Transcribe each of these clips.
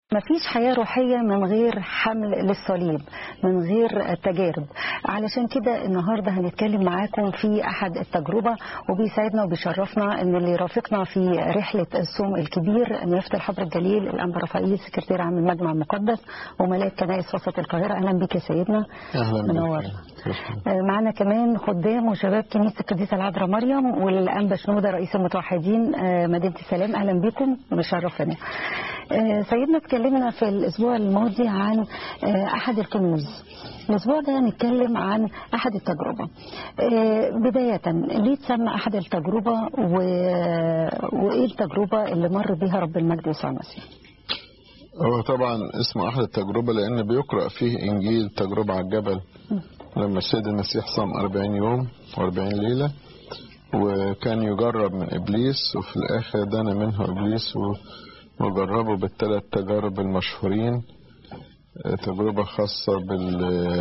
مفيش حياة روحية من غير حمل للصليب من غير تجارب علشان كده النهاردة هنتكلم معاكم في أحد التجربة وبيسعدنا وبيشرفنا أن اللي يرافقنا في رحلة الصوم الكبير نيافة الحبر الجليل الأنبا رفائيل سكرتير عام المجمع المقدس وملاك كنائس وسط القاهرة أهلا بك يا سيدنا أهلا بك. منور معنا كمان خدام وشباب كنيسة القديسة العذراء مريم والأنبا شنودة رئيس المتوحدين مدينة السلام أهلا بكم ومشرفنا سيدنا اتكلمنا في الأسبوع الماضي عن أحد الكنوز الأسبوع ده هنتكلم عن أحد التجربة بداية ليه تسمى أحد التجربة و... وإيه التجربة اللي مر بها رب المجد يسوع المسيح هو طبعا اسمه أحد التجربة لأن بيقرأ فيه إنجيل تجربة على الجبل لما السيد المسيح صام 40 يوم و40 ليلة وكان يجرب من إبليس وفي الآخر دنا منه إبليس و... وجربوا بالثلاث تجارب المشهورين تجربة خاصة بال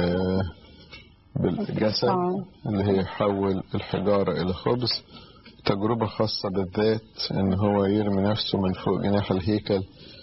بالجسد اللي هي يحول الحجارة إلى خبز تجربة خاصة بالذات إن هو يرمي نفسه من فوق جناح الهيكل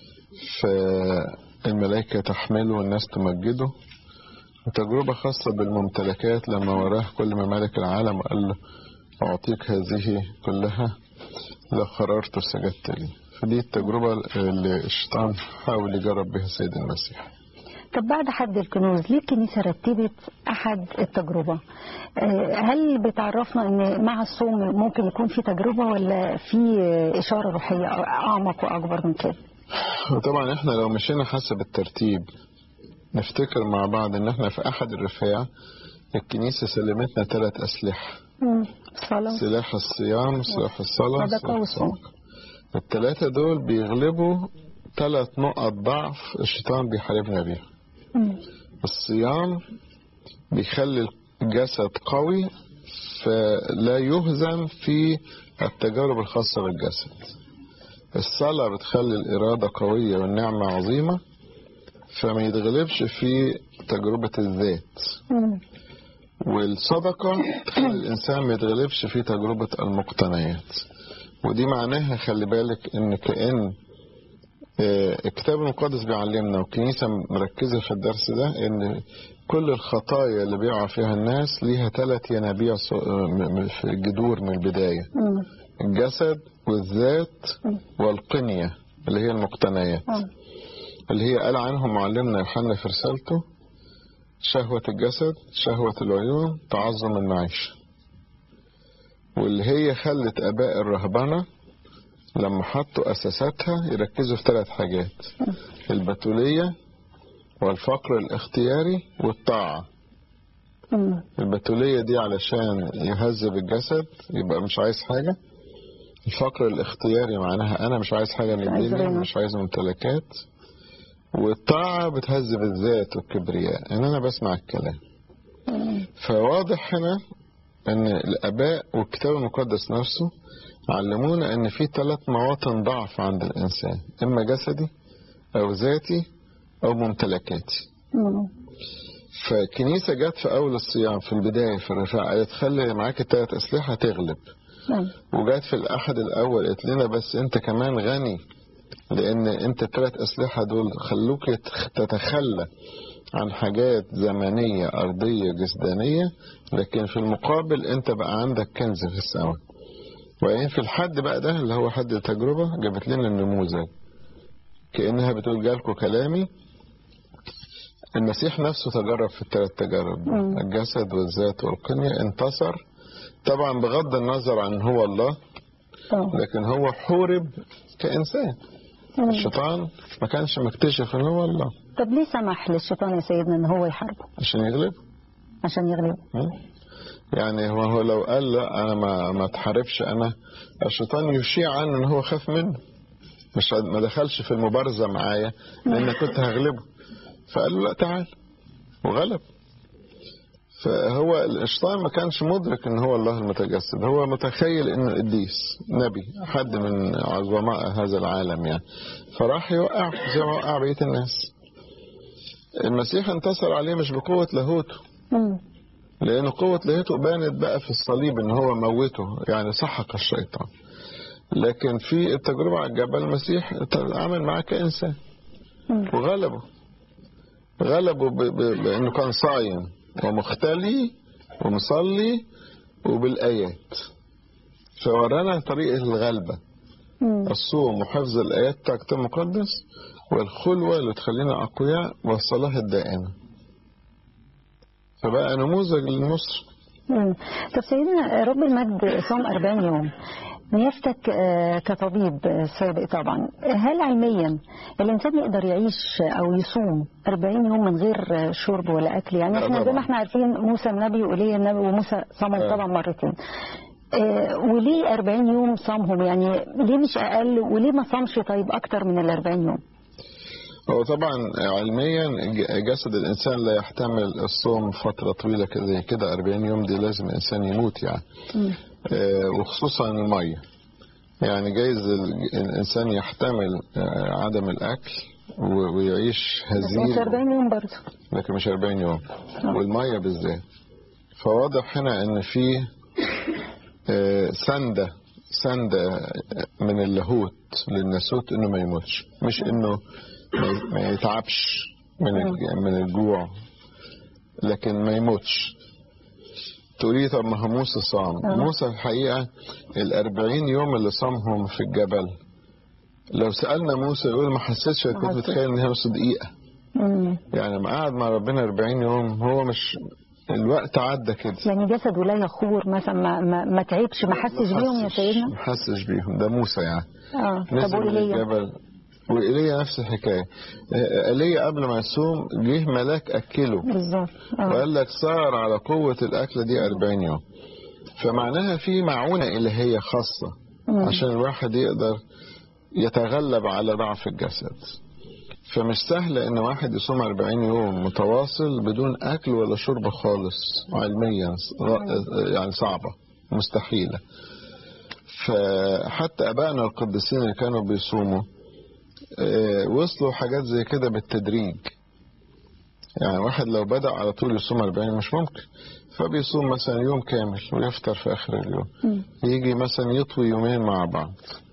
فالملائكة تحمله والناس تمجده وتجربة خاصة بالممتلكات لما وراه كل ممالك العالم وقال له أعطيك هذه كلها لو قررت وسجدت لي فدي التجربة اللي الشيطان حاول يجرب بها السيد المسيح طب بعد حد الكنوز ليه الكنيسة رتبت أحد التجربة هل بتعرفنا أن مع الصوم ممكن يكون في تجربة ولا في إشارة روحية أعمق وأكبر من كده طبعا احنا لو مشينا حسب الترتيب نفتكر مع بعض ان احنا في احد الرفاع الكنيسة سلمتنا ثلاث اسلحة صلاة سلاح الصيام سلاح الصلاة صدقة والصوم الثلاثة دول بيغلبوا ثلاث نقط ضعف الشيطان بيحاربنا بيها الصيام بيخلي الجسد قوي فلا يهزم في التجارب الخاصة بالجسد الصلاة بتخلي الإرادة قوية والنعمة عظيمة فما يتغلبش في تجربة الذات والصدقة تخلي الإنسان ما يتغلبش في تجربة المقتنيات ودي معناها خلي بالك ان كأن الكتاب المقدس بيعلمنا والكنيسة مركزة في الدرس ده ان كل الخطايا اللي بيقع فيها الناس ليها ثلاث ينابيع في الجذور من البداية الجسد والذات والقنية اللي هي المقتنيات اللي هي قال عنهم معلمنا يوحنا في رسالته شهوة الجسد شهوة العيون تعظم المعيشه واللي هي خلت اباء الرهبنه لما حطوا اساساتها يركزوا في ثلاث حاجات البتوليه والفقر الاختياري والطاعه البتوليه دي علشان يهذب الجسد يبقى مش عايز حاجه الفقر الاختياري معناها انا مش عايز حاجه من الدنيا مش عايز ممتلكات والطاعه بتهذب الذات والكبرياء ان انا بسمع الكلام فواضح هنا ان الاباء والكتاب المقدس نفسه علمونا ان في ثلاث مواطن ضعف عند الانسان اما جسدي او ذاتي او ممتلكاتي فالكنيسة جت في أول الصيام في البداية في الرفاع قالت خلي معاك الثلاث أسلحة تغلب وجت في الأحد الأول قالت لنا بس أنت كمان غني لأن أنت الثلاث أسلحة دول خلوك تتخلى عن حاجات زمنية أرضية جسدانية لكن في المقابل أنت بقى عندك كنز في السماء وبعدين في الحد بقى ده اللي هو حد التجربة جابت لنا النموذج كأنها بتقول جالكوا كلامي المسيح نفسه تجرب في الثلاث تجارب الجسد والذات والقنية انتصر طبعا بغض النظر عن هو الله لكن هو حورب كإنسان الشيطان ما كانش مكتشف ان هو الله طب ليه سمح للشيطان يا سيدنا ان هو يحاربه عشان يغلبه عشان يغلبه يعني هو, هو لو قال لا انا ما ما اتحاربش انا الشيطان يشيع عنه ان هو خاف منه مش ما دخلش في المبارزه معايا لان كنت هغلبه فقال له لا تعال وغلب فهو الشيطان ما كانش مدرك ان هو الله المتجسد هو متخيل انه قديس نبي حد من عظماء هذا العالم يعني فراح يوقع زي ما وقع بقيه الناس المسيح انتصر عليه مش بقوه لاهوته لان قوه لاهوته بانت بقى في الصليب ان هو موته يعني سحق الشيطان لكن في التجربة على الجبل المسيح عمل معاه كإنسان مم. وغلبه غلبه ب- ب- بأنه كان صايم ومختلي ومصلي وبالآيات فورانا طريقة الغلبة مم. الصوم وحفظ الآيات بتاع الكتاب المقدس والخلوة اللي تخلينا أقوياء والصلاة الدائمة فبقى نموذج للنصر مم. طب سيدنا رب المجد صام 40 يوم نيافتك آه، كطبيب آه، سابق طبعا هل علميا الانسان يقدر يعيش او يصوم 40 يوم من غير آه، شرب ولا اكل يعني لا احنا زي طبعا. ما احنا عارفين موسى النبي وايليا النبي وموسى صامهم آه. طبعا مرتين آه، وليه 40 يوم صامهم يعني ليه مش اقل وليه ما صامش طيب اكتر من ال 40 يوم هو طبعا علميا ج- جسد الإنسان لا يحتمل الصوم فترة طويلة كده زي كده 40 يوم دي لازم الإنسان يموت يعني مم. آه، وخصوصا المية يعني جايز ال- الإنسان يحتمل آه، عدم الأكل و- ويعيش بس مش هزيل 40 يوم برضه لكن مش 40 يوم آه. والمية بالذات فواضح هنا ان في آه، سندة سندة من اللاهوت للناسوت انه ما يموتش مش انه ما ي- ما يتعبش من الج- من الجوع لكن ما يموتش تقولي طب ما هو موسى صام آه. موسى الحقيقة الأربعين يوم اللي صامهم في الجبل لو سألنا موسى يقول ما حسيتش ما كنت حسيت. متخيل ان هي نص دقيقة مم. يعني لما قعد مع ربنا 40 يوم هو مش الوقت عدى كده يعني جسده لا يخور مثلا ما, ما, ما تعبش ما حسش بيهم يا حسش- سيدنا ما حسش بيهم ده موسى يعني اه طب نزل من وإيليا الجبل وإيليا نفس الحكاية آه، إيليا قبل ما يصوم جه ملاك أكله بالظبط اه وقال لك صار على قوة الأكلة دي 40 يوم فمعناها في معونة إلهية خاصة مم. عشان الواحد يقدر يتغلب على ضعف الجسد فمش سهل ان واحد يصوم 40 يوم متواصل بدون اكل ولا شرب خالص علميا يعني صعبة مستحيلة فحتى ابائنا القديسين اللي كانوا بيصوموا آه، وصلوا حاجات زي كده بالتدريج يعني واحد لو بدأ على طول يصوم 40 مش ممكن فبيصوم مثلا يوم كامل ويفطر في آخر اليوم مم. يجي مثلا يطوي يومين مع بعض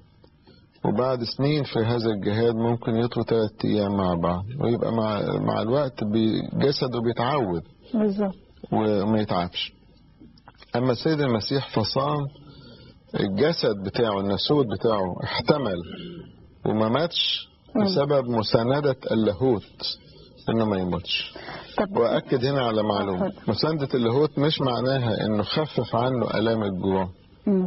وبعد سنين في هذا الجهاد ممكن يطوي ثلاث أيام مع بعض ويبقى مع, مع الوقت بي- جسده بيتعود بالظبط وما يتعبش أما السيد المسيح فصام الجسد بتاعه النسود بتاعه احتمل وما ماتش بسبب مساندة اللاهوت انه ما يموتش طب واكد هنا على معلومه اتفضل. مسانده اللاهوت مش معناها انه خفف عنه الام الجوع مم.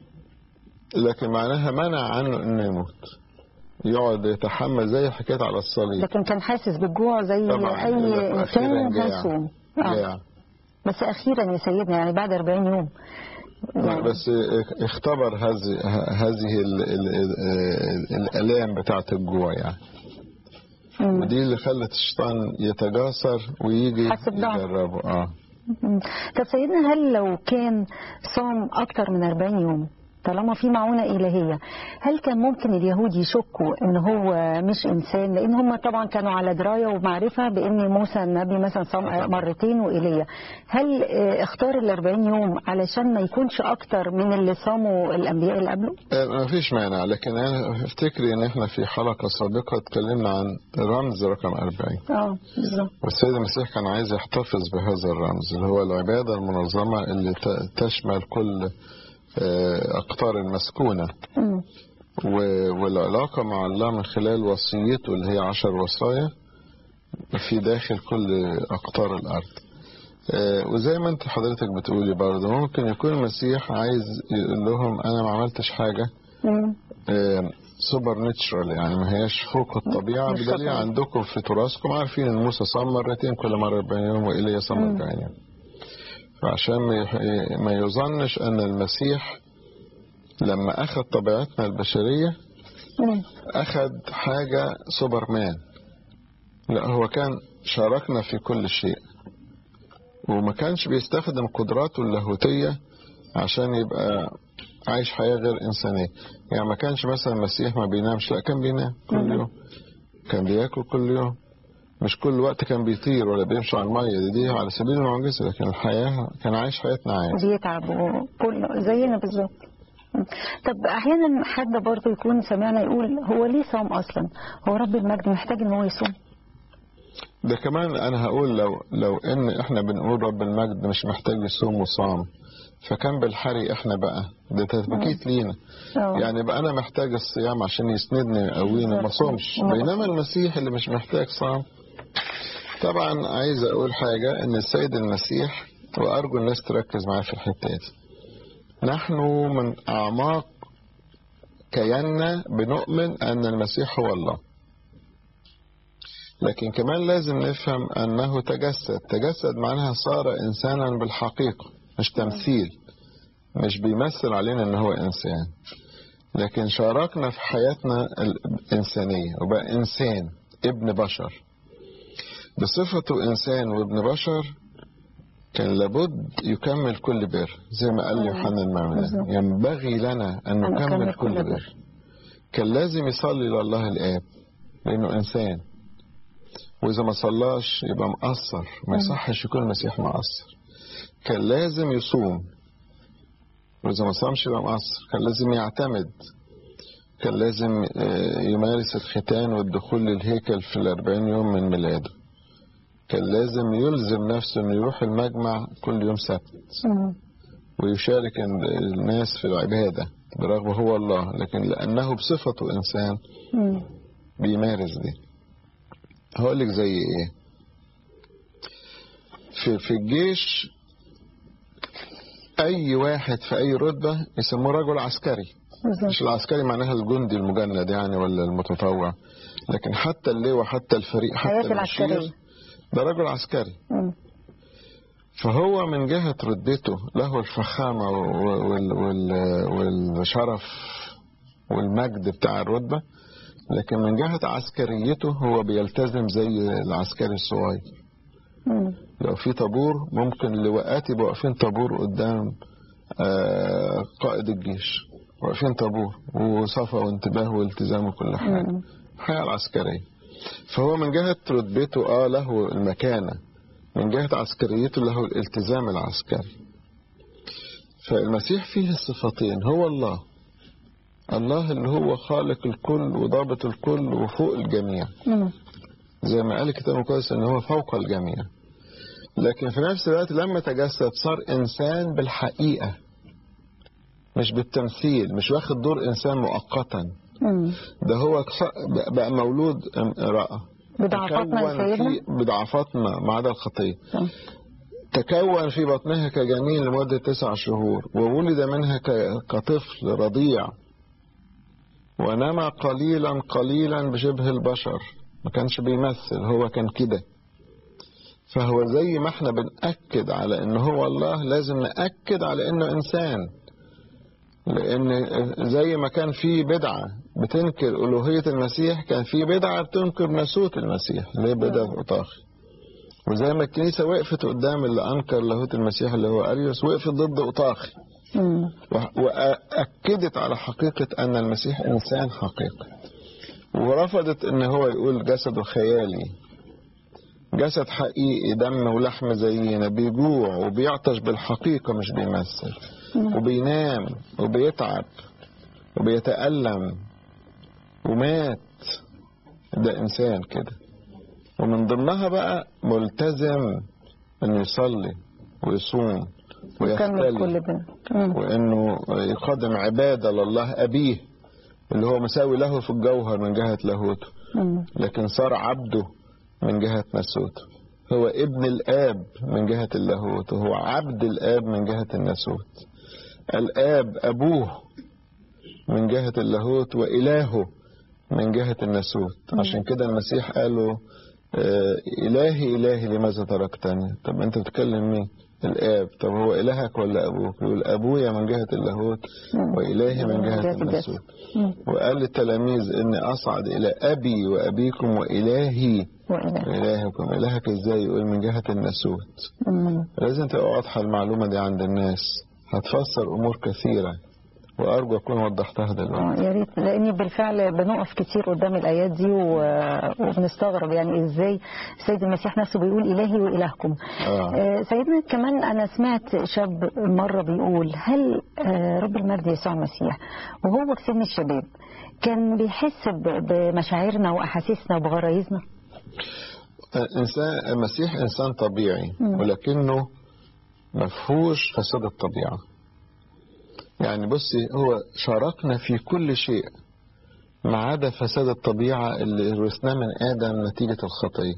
لكن معناها منع عنه انه يموت يقعد يتحمل زي حكايه على الصليب لكن كان حاسس بالجوع زي طبعا اي يقول لك انسان أخيراً جاع. هيصوم آه. جاع. بس اخيرا يا سيدنا يعني بعد 40 يوم يعني بس اختبر هذه هذه ال- ال- ال- الالام بتاعه الجوع يعني مم. ودي اللي خلت الشيطان يتجاسر ويجي حس بضعف. يجربه اه مم. طب سيدنا هل لو كان صام اكتر من 40 يوم طالما في معونة إلهية هل كان ممكن اليهود يشكوا ان هو مش انسان لان هم طبعا كانوا على دراية ومعرفة بان موسى النبي مثلا صام مرتين وإيليا هل آه، اختار ال 40 يوم علشان ما يكونش اكتر من اللي صاموا الانبياء اللي قبله ما فيش مانع لكن انا افتكري ان احنا في حلقه سابقه اتكلمنا عن رمز رقم 40 اه بالظبط والسيد المسيح كان عايز يحتفظ بهذا الرمز اللي هو العباده المنظمه اللي ت- تشمل كل آه، اقطار المسكونه مم. و- والعلاقه مع الله من خلال وصيته اللي هي عشر وصايا في داخل كل اقطار الارض آه، وزي ما انت حضرتك بتقولي برضه ممكن يكون المسيح عايز يقول لهم انا ما عملتش حاجه مم. سوبر ناتشرال يعني ما هياش فوق الطبيعة مش بدليل طبيعي. عندكم في تراثكم عارفين ان موسى صام مرتين كل مرة 40 يوم وإيليا صام مم. 40 يوم فعشان ما يح- ما يظنش ان المسيح لما اخذ طبيعتنا البشرية مم. اخذ حاجة سوبرمان لا هو كان شاركنا في كل شيء وما كانش بيستخدم قدراته اللاهوتية عشان يبقى عايش حياة غير إنسانية يعني ما كانش مثلا المسيح ما بينامش لا كان بينام كل مم. يوم كان بياكل كل يوم مش كل وقت كان بيطير ولا بيمشي على المية دي, دي على سبيل المعجزة لكن الحياة كان عايش حياتنا عادي بيتعب وكله زينا بالظبط طب احيانا حد برضه يكون سمعنا يقول هو ليه صام اصلا هو رب المجد محتاج ان هو يصوم ده كمان انا هقول لو لو ان احنا بنقول رب المجد مش محتاج يصوم وصام فكان بالحري احنا بقى ده تثبيت لينا أوه. يعني بقى انا محتاج الصيام عشان يسندني ويقويني وما صومش بينما المسيح اللي مش محتاج صام طبعا عايز اقول حاجه ان السيد المسيح وارجو الناس تركز معايا في الحته دي نحن من اعماق كياننا بنؤمن ان المسيح هو الله لكن كمان لازم نفهم انه تجسد تجسد معناها صار انسانا بالحقيقه مش تمثيل مش بيمثل علينا ان هو انسان لكن شاركنا في حياتنا الانسانيه وبقى انسان ابن بشر بصفته انسان وابن بشر كان لابد يكمل كل بر زي ما قال يوحنا المعمدان ينبغي لنا ان نكمل كل بر كان لازم يصلي لله الاب لانه انسان واذا ما صلاش يبقى مقصر ما يصحش يكون المسيح مقصر كان لازم يصوم وإذا ما صامش يبقى مقصر كان لازم يعتمد كان لازم يمارس الختان والدخول للهيكل في الأربعين يوم من ميلاده كان لازم يلزم نفسه انه يروح المجمع كل يوم سبت ويشارك الناس في العبادة برغم هو الله لكن لأنه بصفته إنسان بيمارس دي هقول لك زي ايه في في الجيش اي واحد في اي رتبه يسموه رجل عسكري مش العسكري معناها الجندي المجند يعني ولا المتطوع لكن حتى اللواء حتى الفريق حتى العسكري ده رجل عسكري م. فهو من جهة رتبته له الفخامة وال وال والشرف والمجد بتاع الرتبة لكن من جهة عسكريته هو بيلتزم زي العسكري الصغير لو في طابور ممكن اللواءات يبقوا واقفين طابور قدام قائد الجيش واقفين طابور وصفا وانتباه والتزام وكل حاجة الحياة العسكرية فهو من جهة رتبته اه له المكانة من جهة عسكريته له الالتزام العسكري فالمسيح فيه الصفتين هو الله الله اللي هو خالق الكل وضابط الكل وفوق الجميع زي ما قال الكتاب المقدس ان هو فوق الجميع لكن في نفس الوقت لما تجسد صار انسان بالحقيقه مش بالتمثيل مش واخد دور انسان مؤقتا ده هو بقى مولود امراه بضعفاتنا في بضعفاتنا ما عدا الخطيه تكون في بطنها كجنين لمدة تسع شهور وولد منها كطفل رضيع ونما قليلا قليلا بشبه البشر ما كانش بيمثل هو كان كده فهو زي ما احنا بنأكد على ان هو الله لازم نأكد على انه انسان لان زي ما كان في بدعة بتنكر الوهية المسيح كان في بدعة بتنكر ناسوت المسيح اللي هي بدعة أطاخي وزي ما الكنيسة وقفت قدام اللي أنكر لاهوت المسيح اللي هو أريوس وقفت ضد أطاخي وأكدت على حقيقة أن المسيح إنسان حقيقي ورفضت ان هو يقول جسده خيالي جسد حقيقي دم ولحم زينا بيجوع وبيعطش بالحقيقة مش بيمثل وبينام وبيتعب وبيتألم ومات ده إنسان كده ومن ضمنها بقى ملتزم انه يصلي ويصوم ويختلي وانه يقدم عبادة لله أبيه اللي هو مساوي له في الجوهر من جهة لاهوته لكن صار عبده من جهة ناسوته هو ابن الآب من جهة اللاهوت وهو عبد الآب من جهة الناسوت الآب أبوه من جهة اللاهوت وإلهه من جهة الناسوت عشان كده المسيح قالوا إلهي إلهي لماذا تركتني طب أنت بتكلم مين الآب طب هو إلهك ولا أبوك يقول أبويا من جهة اللاهوت وإلهي من جهة الناسوت وقال للتلاميذ إني أصعد إلى أبي وأبيكم وإلهي وإلهكم إلهك إزاي يقول من جهة الناسوت لازم تبقى واضحة المعلومة دي عند الناس هتفسر أمور كثيرة وأرجو أكون وضحتها دلوقتي آه، يا ريت لاني بالفعل بنقف كتير قدام الايات دي و- وبنستغرب يعني ازاي السيد المسيح نفسه بيقول الهي والهكم آه. آه، سيدنا كمان انا سمعت شاب مره بيقول هل آه، رب المجد يسوع المسيح وهو في سن الشباب كان بيحس ب- بمشاعرنا واحاسيسنا وبغرايزنا إنسان المسيح إنسان طبيعي مم. ولكنه مفهوش فساد الطبيعة يعني بصي هو شاركنا في كل شيء ما عدا فساد الطبيعة اللي ورثناه من آدم نتيجة الخطية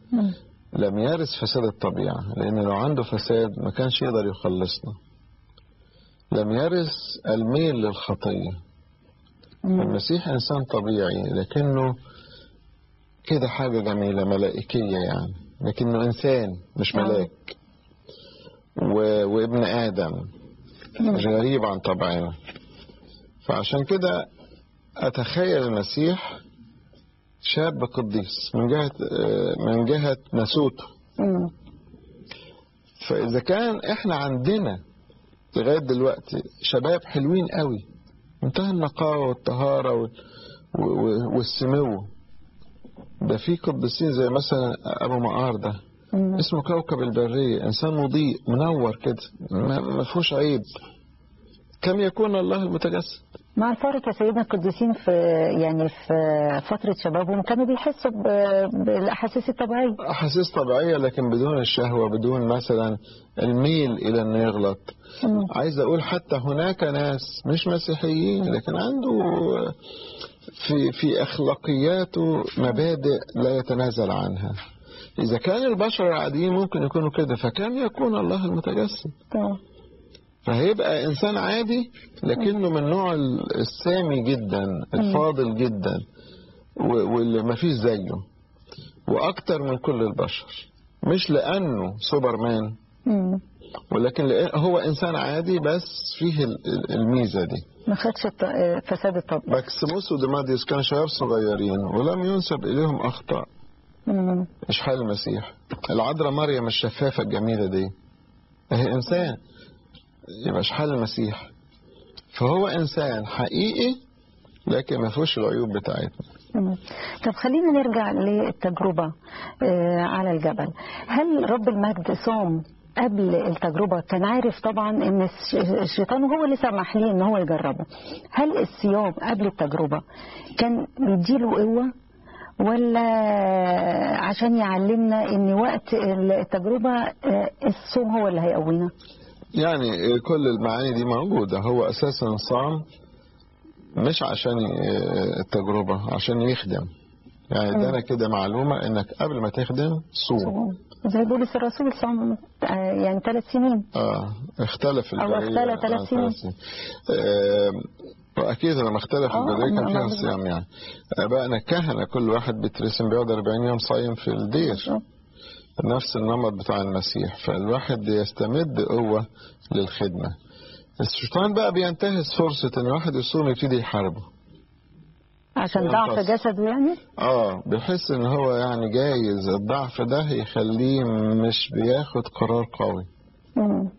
لم يرث فساد الطبيعة لأن لو عنده فساد ما كانش يقدر يخلصنا لم يرث الميل للخطية المسيح إنسان طبيعي لكنه كده حاجة جميلة ملائكية يعني لكنه إنسان مش آه. ملاك و... وابن آدم مش غريب عن طبعنا فعشان كده أتخيل المسيح شاب قديس من جهة آه، من جهة ناسوته مم. فإذا كان إحنا عندنا لغاية دلوقتي شباب حلوين قوي منتهى النقاوة والطهارة وال- و- و- والسمو ده في قديسين زي مثلا أبو مقار ده مم. اسمه كوكب البرية إنسان مضيء منور كده ما ما فيهوش عيب كم يكون الله المتجسد مع الفارق يا سيدنا القديسين في يعني في فترة شبابهم كانوا بيحسوا ب- بالأحاسيس الطبيعية أحاسيس طبيعية لكن بدون الشهوة بدون مثلا الميل إلى أنه يغلط مم. عايز أقول حتى هناك ناس مش مسيحيين لكن عنده في في أخلاقياته مبادئ لا يتنازل عنها إذا كان البشر العاديين ممكن يكونوا كده فكم يكون الله المتجسد آه. فهيبقى إنسان عادي لكنه من نوع السامي جدا الفاضل جدا و- واللي ما فيش زيه وأكتر من كل البشر مش لأنه سوبرمان مم. ولكن لأن هو إنسان عادي بس فيه ال- ال- الميزة دي ما خدش الط- فساد الطبع ماكسيموس وديماديوس كانوا شباب صغيرين ولم ينسب إليهم أخطاء مم. مش حال المسيح العذراء مريم الشفافة الجميلة دي هي إنسان يبقى مش حال المسيح فهو إنسان حقيقي لكن ما فيهوش العيوب بتاعتنا مم. طب خلينا نرجع للتجربة آه، على الجبل هل رب المجد صام قبل التجربة كان عارف طبعا ان الش- الشيطان هو اللي سمح ليه ان هو يجربه هل الصيام قبل التجربة كان بيديله قوة ولا عشان يعلمنا ان وقت التجربة آه، الصوم هو اللي هيقوينا يعني كل المعاني دي موجودة هو أساسا صام مش عشان التجربة عشان يخدم يعني ادانا كده معلومة انك قبل ما تخدم صوم زي بولس الرسول صام آه، يعني ثلاث سنين اه اختلف أو البرية اختلف ثلاث عن سنين. آه واكيد لما اختلف آه، البرية كان ما- فيها ما- صيام يعني ابائنا الكهنة كل واحد بيترسم بيقعد 40 يوم صايم في الدير نفس النمط بتاع المسيح فالواحد يستمد قوة للخدمة الشيطان بقى بينتهز فرصة ان الواحد يصوم يبتدي يحاربه عشان ضعف ينتصر. جسده يعني اه بيحس ان هو يعني جايز الضعف ده يخليه مش بياخد قرار قوي مم.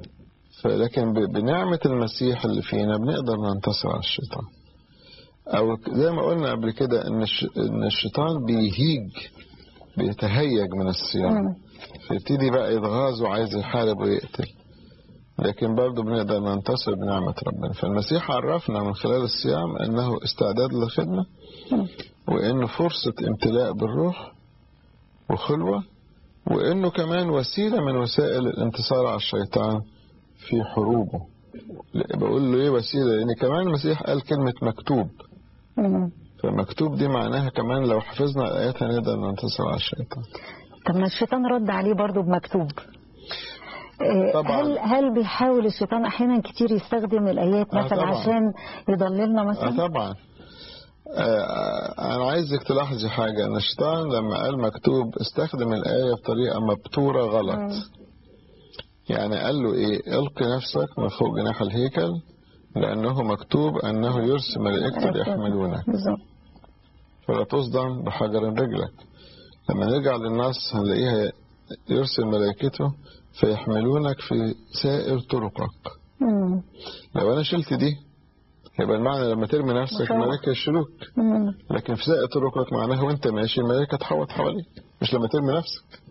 لكن ب- بنعمة المسيح اللي فينا بنقدر ننتصر على الشيطان أو ك- زي ما قلنا قبل كده إن الش- إن الشيطان بيهيج بيتهيج من الصيام مم. فيبتدي بقى يتغاظ وعايز يحارب ويقتل لكن برضه بنقدر ننتصر بنعمة ربنا فالمسيح عرفنا من خلال الصيام أنه استعداد للخدمة مم. وإنه فرصة امتلاء بالروح وخلوة وإنه كمان وسيلة من وسائل الانتصار على الشيطان في حروبه لا، بقول له إيه وسيلة لأن كمان المسيح قال كلمة مكتوب مم. فمكتوب دي معناها كمان لو حفظنا الآيات هنقدر ننتصر على الشيطان طب ما الشيطان رد عليه برضه بمكتوب آه، طبعاً. هل هل بيحاول الشيطان احيانا كتير يستخدم الايات آه، مثلا طبعاً. عشان يضللنا آه مثلا طبعا آه أنا عايزك تلاحظي حاجة أن الشيطان لما قال مكتوب استخدم الآية بطريقة مبتورة غلط مم. يعني قال له إيه القي نفسك من فوق جناح الهيكل لأنه مكتوب أنه يرسل ملائكته ليحملونك بالظبط فلا تصدم بحجر رجلك لما نرجع للنص هنلاقيها يرسل ملائكته فيحملونك في سائر طرقك مم. لو أنا شلت دي يبقى المعنى لما ترمي نفسك مشوق. الملائكة يشيلوك مم. لكن في سائق طرقك معناها وانت ماشي الملائكة تحوط حواليك مش لما ترمي نفسك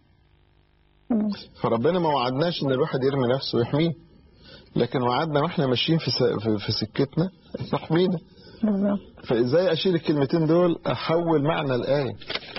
مم. فربنا ما وعدناش ان الواحد يرمي نفسه ويحميه لكن وعدنا واحنا ماشيين في س- في- في سكتنا يحمينا بالظبط فازاي اشيل الكلمتين دول احول معنى الايه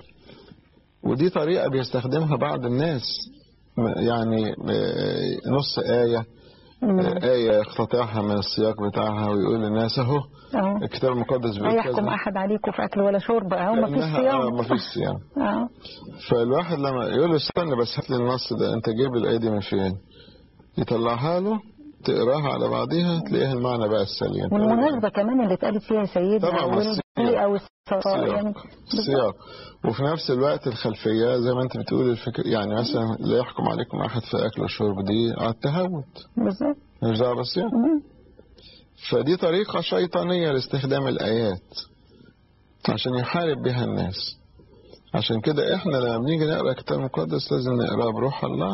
ودي طريقه بيستخدمها بعض الناس م- يعني آه، نص ايه مم. آه، ايه يقتطعها من السياق بتاعها ويقول للناس اهو اه الكتاب المقدس لا بيقول يحكم كذا احد عليكم في اكل ولا شرب اهو ما فيش كأنها- آه، ما صيام فيش صيام اه فالواحد لما يقول له استنى بس هات لي النص ده انت جايب الايه دي من فين يطلعها له تقراها على بعضيها تلاقيها المعنى بقى السليم والمناسبة كمان اللي اتقالت فيها سيدنا طبعا، والبي السياق. او السراء يعني السياق السياق وفي نفس الوقت الخلفية زي ما انت بتقول الفكر يعني مثلا لا يحكم عليكم احد في اكل وشرب دي على التهوت بالظبط مش دعوه بالصيام مم. فدي طريقة شيطانية لاستخدام الآيات عشان يحارب بها الناس عشان كده احنا لما بنيجي نقرا الكتاب المقدس لازم نقراه بروح الله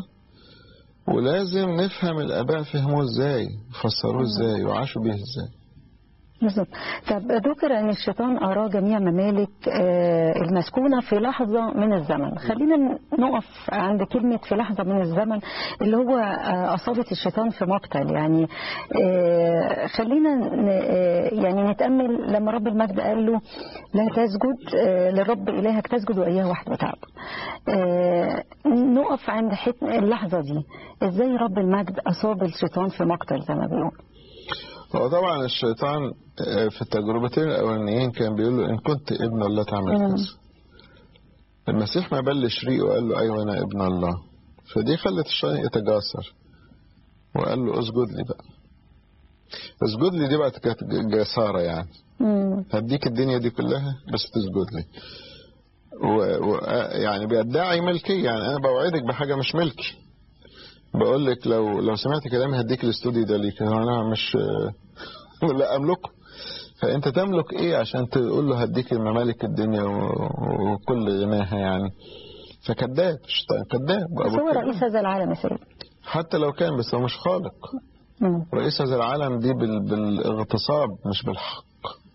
ولازم نفهم الآباء فهموه ازاي فسروه ازاي وعاشوا بيه ازاي بالظبط طب ذكر ان الشيطان ارى جميع ممالك آه، المسكونه في لحظه من الزمن خلينا نقف عند كلمه في لحظه من الزمن اللي هو آه، اصابه الشيطان في مقتل يعني آه، خلينا ن- آه، يعني نتامل لما رب المجد قال له لا تسجد آه، للرب الهك تسجد واياه وحده تعبد آه، نقف عند حت- اللحظه دي ازاي رب المجد اصاب الشيطان في مقتل زي ما بيقول هو طبعا الشيطان آه، في التجربتين الأولانيين كان بيقول له إن كنت ابن الله تعمل مم. كذا المسيح ما بلش ريقه وقال له أيوة أنا ابن الله فدي خلت الشيطان يتجاسر وقال له اسجد لي بقى اسجد لي دي بقى كانت جسارة يعني مم. هديك الدنيا دي كلها بس تسجد لي و... و... يعني بيدعي ملكية يعني أنا بوعدك بحاجة مش ملكي بقول لك لو لو سمعت كلامي هديك الاستوديو ده ليك انا مش لا املكه فانت تملك ايه عشان تقول له هديك ممالك الدنيا و- وكل غناها يعني فكذاب الشيطان كذاب بس أبو هو الكلام. رئيس هذا العالم يا سيدي حتى لو كان بس هو مش خالق مم. رئيس هذا العالم دي بال... بالاغتصاب مش بالحق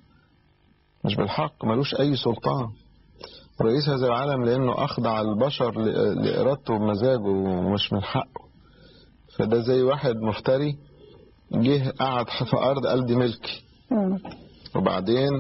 مش بالحق ملوش اي سلطان رئيس هذا العالم لانه اخضع البشر ل- لارادته ومزاجه ومش من حقه فده زي واحد مفتري جه قعد في ارض قال دي ملكي مم. وبعدين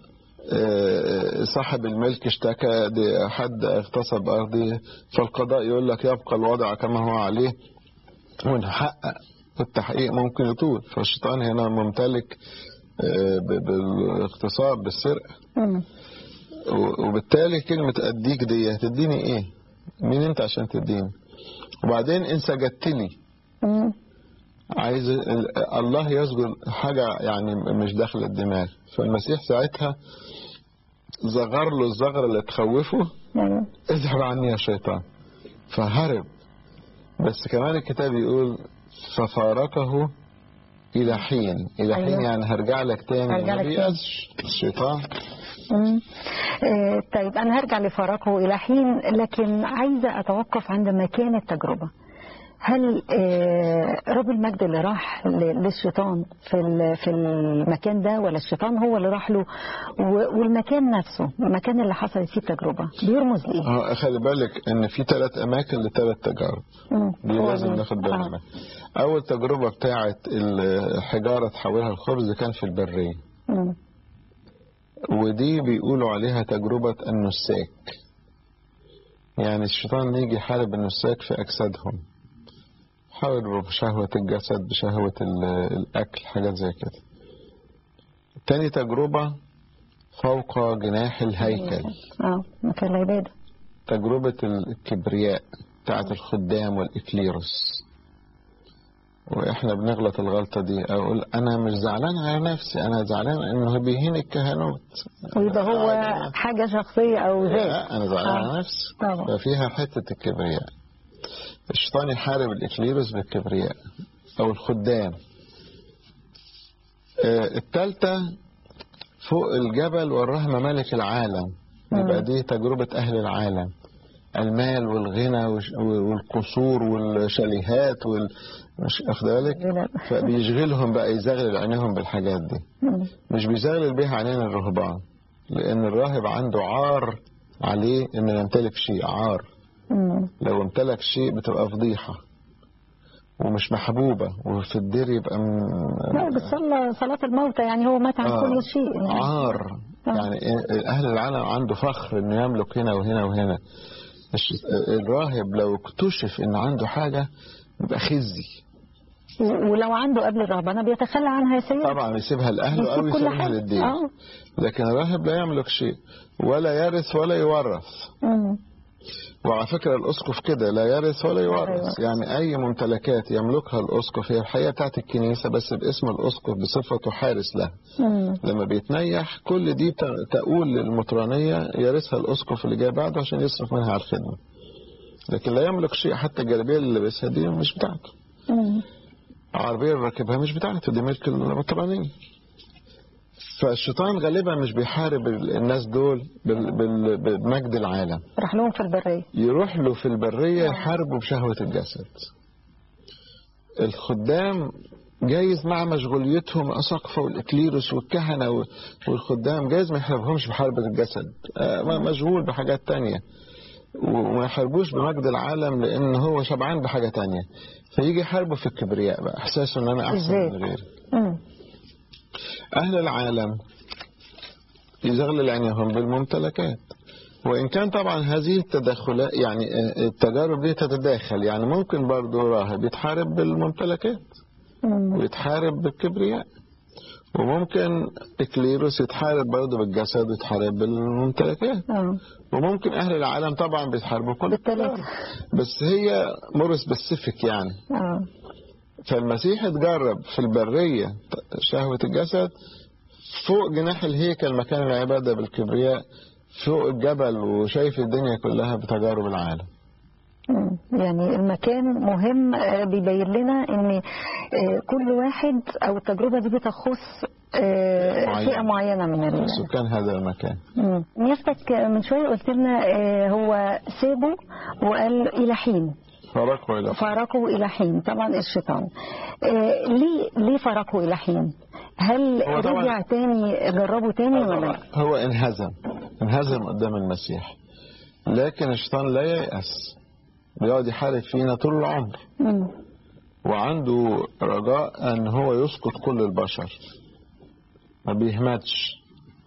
آه، صاحب الملك اشتكى دي حد اغتصب ارضي فالقضاء يقول لك يبقى الوضع كما هو عليه ونحقق التحقيق ممكن يطول فالشيطان هنا ممتلك آه، ب- بالاغتصاب بالسرقه مم. و- وبالتالي كلمة أديك دي هتديني إيه؟ مين أنت عشان تديني؟ وبعدين إن سجدت لي مم. عايز ال- الله يسجد حاجة يعني مش داخل الدماغ فالمسيح ساعتها زغر له الزغرة اللي تخوفه أيوة. اذهب عني يا شيطان فهرب بس كمان الكتاب يقول ففارقه إلى حين إلى حين أيوة. يعني هرجع لك تاني هرجع لك ما تاني. بيأسش الشيطان مم. آه، طيب أنا هرجع لفراقه إلى حين لكن عايزة أتوقف عند مكان التجربة هل آه، رب المجد اللي راح ل- للشيطان في ال- في المكان ده ولا الشيطان هو اللي راح له و- والمكان نفسه المكان اللي حصلت فيه التجربة بيرمز لإيه؟ اه خلي بالك ان في ثلاث اماكن لثلاث تجارب مم. دي هو لازم ده. ناخد بالنا آه. منها اول تجربه بتاعه الحجاره تحولها الخبز كان في البريه مم. ودي بيقولوا عليها تجربه النساك يعني الشيطان يجي يحارب النساك في اجسادهم يحاربوا بشهوه الجسد بشهوه ال- الاكل حاجات زي كده تاني تجربه فوق جناح الهيكل اه مكان العبادة تجربة الكبرياء بتاعت الخدام والإكليروس وإحنا بنغلط الغلطة دي أقول أنا مش زعلان على نفسي أنا زعلان إنه بيهين الكهنوت ويبقى هو عادي. حاجة شخصية أو ذات لا أنا زعلان آه. على نفسي طبعا. ففيها حتة الكبرياء الشيطان يحارب الإكليروس بالكبرياء أو الخدام آه، التالتة فوق الجبل وراها ممالك العالم يبقى دي تجربة أهل العالم المال والغنى وش- والقصور والشاليهات وال مش واخد بالك لا. فبيشغلهم بقى يزغلل عينيهم بالحاجات دي مم. مش بيزغلل بيها عينين الرهبان لان الراهب عنده عار عليه انه يمتلك شيء عار مم. لو امتلك شيء بتبقى فضيحة ومش محبوبة وفي الدير يبقى م... لا بتصلى صلاة الموتى يعني هو مات عن آه. كل شيء يعني. عار آه. يعني إيه- أهل العالم عنده فخر إنه يملك هنا وهنا وهنا الش- الراهب لو اكتشف إن عنده حاجة يبقى خزي و- ولو عنده قبل الرهبنة بيتخلى عنها يا سيد طبعا يسيبها لأهله أو بيسيب كل يسيبها حاجة. للدين آه. لكن الراهب لا يملك شيء ولا يرث ولا يورث مم. وعلى فكرة الأسقف كده لا يرث ولا يورث يورث. يعني أي ممتلكات يملكها الأسقف هي الحقيقة بتاعت الكنيسة بس باسم الأسقف بصفته حارس لها مم. لما بيتنيح كل دي ت- تقول للمطرانية يرثها الأسقف اللي جاي بعده عشان يصرف منها على الخدمة لكن لا يملك شيء حتى الجلابية اللي لابسها دي مش بتاعته مم. العربية اللي راكبها مش بتاعته دي ملك المطرانية فالشيطان غالبا مش بيحارب الناس دول بال- بال- بمجد العالم راح لهم في البرية يروح له في البرية يحاربه بشهوة الجسد الخدام جايز مع مشغوليتهم أساقفة والإكليروس والكهنة و- والخدام جايز ما يحاربهمش بحربة الجسد آه، ما- مشغول بحاجات تانية وما يحاربوش بمجد العالم لأن هو شبعان بحاجة تانية فيجي يحاربه في الكبرياء بقى إحساسه إن أنا أحسن إزاي؟ من غيري مم. أهل العالم يزغلل عينيهم بالممتلكات وإن كان طبعا هذه التدخلات يعني التجارب دي تتداخل يعني ممكن برضه راهب يتحارب بالممتلكات مم. ويتحارب بالكبرياء وممكن إكليروس يتحارب برضه بالجسد ويتحارب بالممتلكات آه. وممكن أهل العالم طبعا بيتحاربوا كل بالثلاثة بس هي مور سبيسيفيك يعني آه. فالمسيح اتجرب في البرية شهوة الجسد فوق جناح الهيكل مكان العبادة بالكبرياء فوق الجبل وشايف الدنيا كلها بتجارب العالم مم. يعني المكان مهم آه، بيبين لنا ان آه، كل واحد او التجربه دي بتخص آه، معين. فئه معينه من ال... سكان هذا المكان مم. نيافتك من شويه قلت لنا آه، هو سابه وقال الى حين فرقوا إلى فارقه الى حين طبعا الشيطان آه، ليه ليه فارقه الى حين هل هو طبعاً- رجع تاني جربه تاني ولا لا؟ هو انهزم انهزم قدام المسيح لكن الشيطان لا ييأس بيقعد يحارب فينا طول العمر مم. وعنده رجاء ان هو يسقط كل البشر ما بيهمتش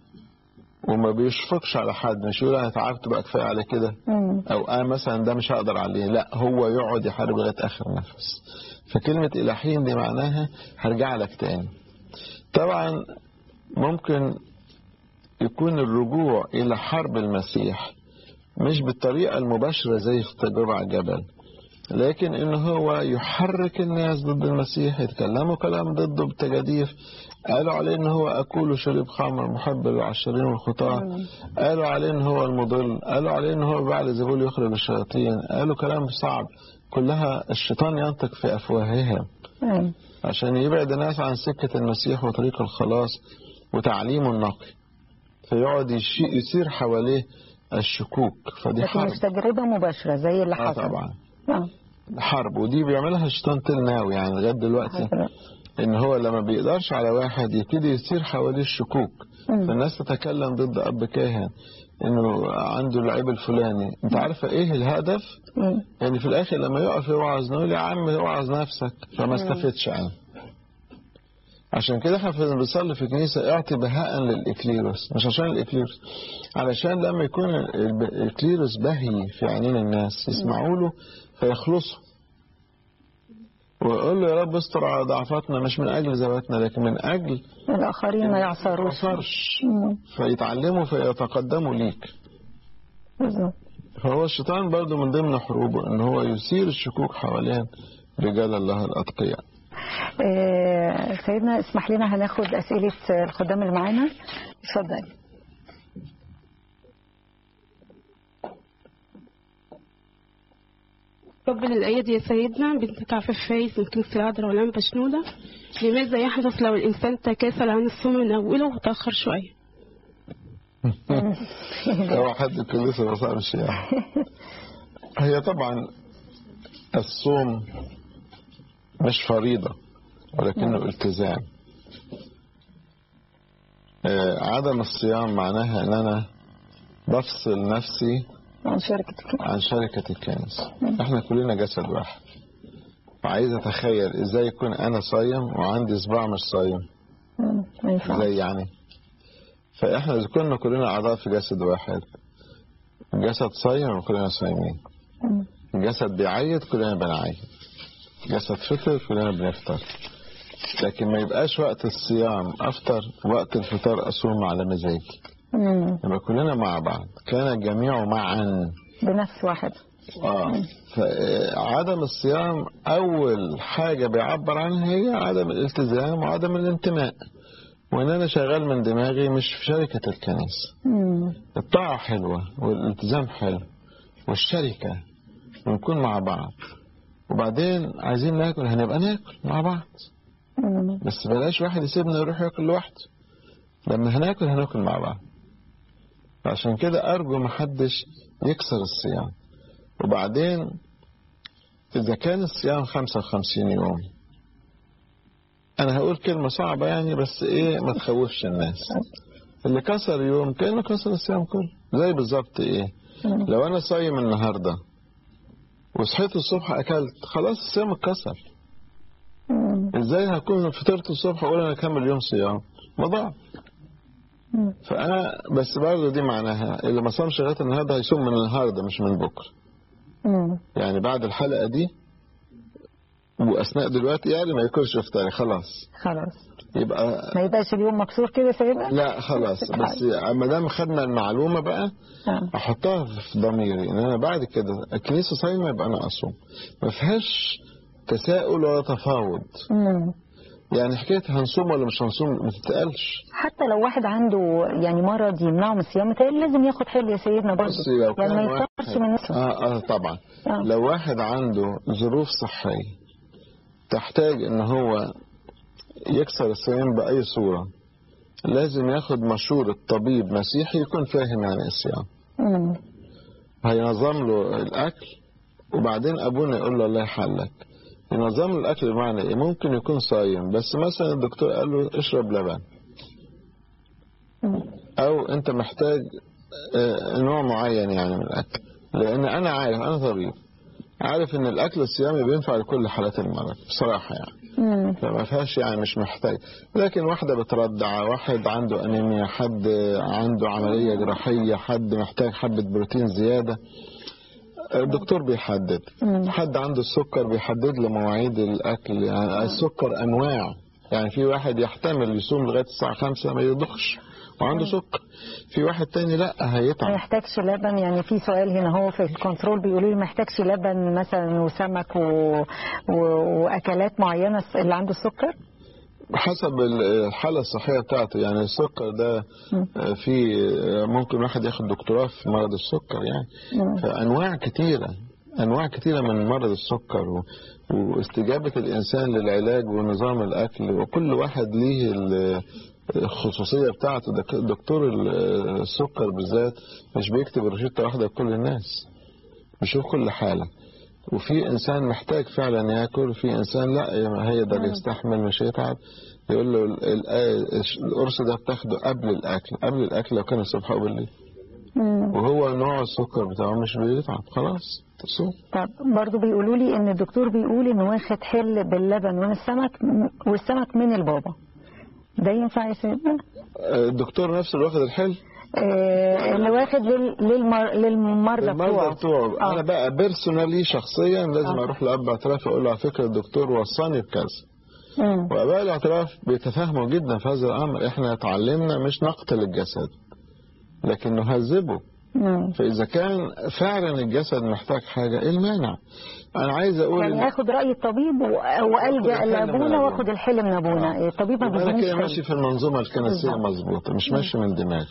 وما بيشفقش على حد مش يقول انا تعبت بقى كفايه على كده مم. او انا مثلا ده مش هقدر عليه لا هو يقعد يحارب لغايه اخر نفس فكلمه الى حين دي معناها هرجع لك تاني طبعا ممكن يكون الرجوع الى حرب المسيح مش بالطريقه المباشره زي في التجربه على الجبل لكن ان هو يحرك الناس ضد المسيح يتكلموا كلام ضده بتجاديف قالوا عليه ان هو اكول وشرب خمر محب للعشرين والخطاة قالوا عليه ان هو المضل قالوا عليه ان هو بعد زبول يخرج الشياطين قالوا كلام صعب كلها الشيطان ينطق في افواههم أيوة. عشان يبعد الناس عن سكة المسيح وطريق الخلاص وتعليمه النقي فيقعد يشي- يثير حواليه الشكوك فدي لكن حرب مش تجربة مباشرة زي اللي آه حصل طبعا آه. حرب ودي بيعملها الشيطان تل ناو يعني لغايه دلوقتي حصل. ان هو لما بيقدرش على واحد يبتدي يثير حواليه الشكوك مم. فالناس تتكلم ضد اب كاهن انه عنده العيب الفلاني انت عارفه ايه الهدف مم. يعني في الاخر لما يقف يوعظ نقول يا عم اوعظ نفسك فما استفدش عنه عشان كده احنا في- بنصلي في الكنيسه اعطي بهاء للاكليروس مش عشان الاكليروس علشان لما يكون ال- الاكليروس بهي في عينين الناس يسمعوا له فيخلصوا ويقول له يا رب استر على ضعفاتنا مش من اجل ذواتنا لكن من اجل الآخرين ما يعصروش صرش مم. فيتعلموا فيتقدموا ليك بالظبط. فهو الشيطان برضو من ضمن حروبه ان هو يثير الشكوك حوالين رجال الله الاتقياء آه، سيدنا اسمح لنا هناخد أسئلة الخدام اللي معانا اتفضل قبل الآية دي يا سيدنا بنت عفاف فايز من كنيسة العذراء والآن بشنودة لماذا يحدث لو الإنسان تكاسل عن الصوم من أوله وتأخر شوية هو حد الكنيسه ما صعبش يعني هي طبعا الصوم مش فريضة ولكنه التزام آه، عدم الصيام معناها ان انا بفصل نفسي عن شركة الكنيسة. عن شركة الكنس احنا كلنا جسد واحد وعايز اتخيل ازاي يكون انا صايم وعندي صباع مش صايم مم. ما ينفعش ازاي يعني فاحنا اذا كنا كلنا اعضاء في جسد واحد جسد صايم وكلنا صايمين مم. جسد بيعيد كلنا بنعيد جسد فطر كلنا بنفطر لكن ما يبقاش وقت الصيام افطر وقت الفطار اصوم على مزاجي مم. يبقى كلنا مع بعض كان الجميع معا بنفس واحد اه فعدم الصيام اول حاجه بيعبر عنها هي عدم الالتزام وعدم الانتماء وان انا شغال من دماغي مش في شركه الكنيسه مم. الطاعه حلوه والالتزام حلو والشركه ونكون مع بعض وبعدين عايزين ناكل هنبقى ناكل مع بعض مم. بس بلاش واحد يسيبنا يروح ياكل لوحده لما هناكل هناكل مع بعض عشان كده أرجو محدش يكسر الصيام وبعدين إذا كان الصيام 55 يوم أنا هقول كلمة صعبة يعني بس إيه ما تخوفش الناس اللي كسر يوم كأنه كسر الصيام كله زي بالظبط إيه مم. لو أنا صايم النهاردة وصحيت الصبح أكلت خلاص الصيام اتكسر مم. ازاي هكون فطرت الصبح اقول انا اكمل يوم صيام ما ضاع مم. فانا بس برضه دي معناها اللي ما صامش لغايه النهارده هيصوم من النهارده مش من بكره مم. يعني بعد الحلقه دي واثناء دلوقتي يعني ما ياكلش افطاري خلاص خلاص يبقى ما يبقاش اليوم مكسور كده يا سيدنا لا خلاص بس ما دام خدنا المعلومه بقى آه. احطها في ضميري ان انا بعد كده الكنيسه صايمه يبقى انا اصوم ما فيهاش تساؤل ولا تفاوض مم. يعني حكايه هنصوم ولا مش هنصوم ما تتقالش حتى لو واحد عنده يعني مرض يمنعه من الصيام متهيألي لازم ياخد حل يا سيدنا برضه بصي لو يعني ما كان واحد يكترش من نفسه اه اه طبعا آه. لو واحد عنده ظروف صحية تحتاج ان هو يكسر الصيام بأي صورة لازم ياخد مشورة طبيب مسيحي يكون فاهم يعني إيه الصيام مم. هينظم له الأكل وبعدين أبونا يقول له الله يحلك ينظم له الأكل بمعنى إيه ممكن يكون صايم بس مثلا الدكتور قال له اشرب لبن مم. او انت محتاج آه، نوع معين يعني من الاكل لان انا عارف انا طبيب عارف ان الاكل الصيامي بينفع لكل حالات المرض بصراحه يعني مم. فما فيهاش يعني مش محتاج لكن واحده بترضع واحد عنده انيميا حد عنده عمليه جراحيه حد محتاج حبه بروتين زياده الدكتور بيحدد مم. حد عنده السكر بيحدد له مواعيد الاكل يعني السكر انواع يعني في واحد يحتمل يصوم لغايه الساعه 5 ما يضخش وعنده سكر في واحد تاني لا ما هيتعب يحتاجش لبن يعني في سؤال هنا هو في الكنترول بيقولوا لي ما يحتاجش لبن مثلا وسمك و... و... واكلات معينه اللي عنده السكر حسب الحاله الصحيه بتاعته يعني السكر ده مم. في ممكن واحد ياخد دكتوراه في مرض السكر يعني مم. فانواع كتيره انواع كتيره من مرض السكر و... واستجابه الانسان للعلاج ونظام الاكل وكل واحد ليه ال- الخصوصيه بتاعته دك- دكتور ال- السكر بالذات مش بيكتب روشته واحده لكل الناس بيشوف كل حاله وفي انسان محتاج فعلا ياكل في انسان لا هيقدر يستحمل مش هيتعب يقول له ال- ال- القرص ده بتاخده قبل الاكل قبل الاكل لو كان الصبح او بالليل مم. وهو نوع السكر بتاعه مش بيتعب خلاص تصوم طب برضو بيقولوا لي ان الدكتور بيقول انه واخد حل باللبن من السمك والسمك من البابا ده ينفع يا سيدنا؟ الدكتور نفسه اللي واخد الحل آه اللي واخد لل... للمر... للمرضى المرضى بتوعه بتوعه آه. انا بقى بيرسونالي شخصيا لازم آه. اروح لاب اعتراف اقول له على فكره الدكتور وصاني بكذا مم. واباء الاعتراف بيتفاهموا جدا في هذا الامر احنا اتعلمنا مش نقتل الجسد لكن نهذبه مم. فاذا كان فعلا الجسد محتاج حاجه ايه المانع انا عايز اقول يعني اخد راي الطبيب و- والجا الحل من لابونا أبونا. واخد الحل من ابونا الطبيب ما يبقى انا بيدينيش كده حل. ماشي في المنظومه الكنسيه بالظبط. مظبوطه مش ماشي من دماغي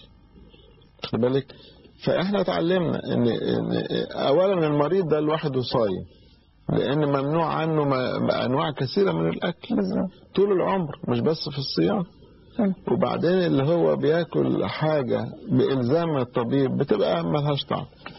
خد بالك فاحنا اتعلمنا ان ان اولا المريض ده لوحده صايم لان ممنوع عنه م- انواع كثيره من الاكل بالظبط طول العمر مش بس في الصيام مم. وبعدين اللي هو بياكل حاجه بالزام الطبيب بتبقى ملهاش طعم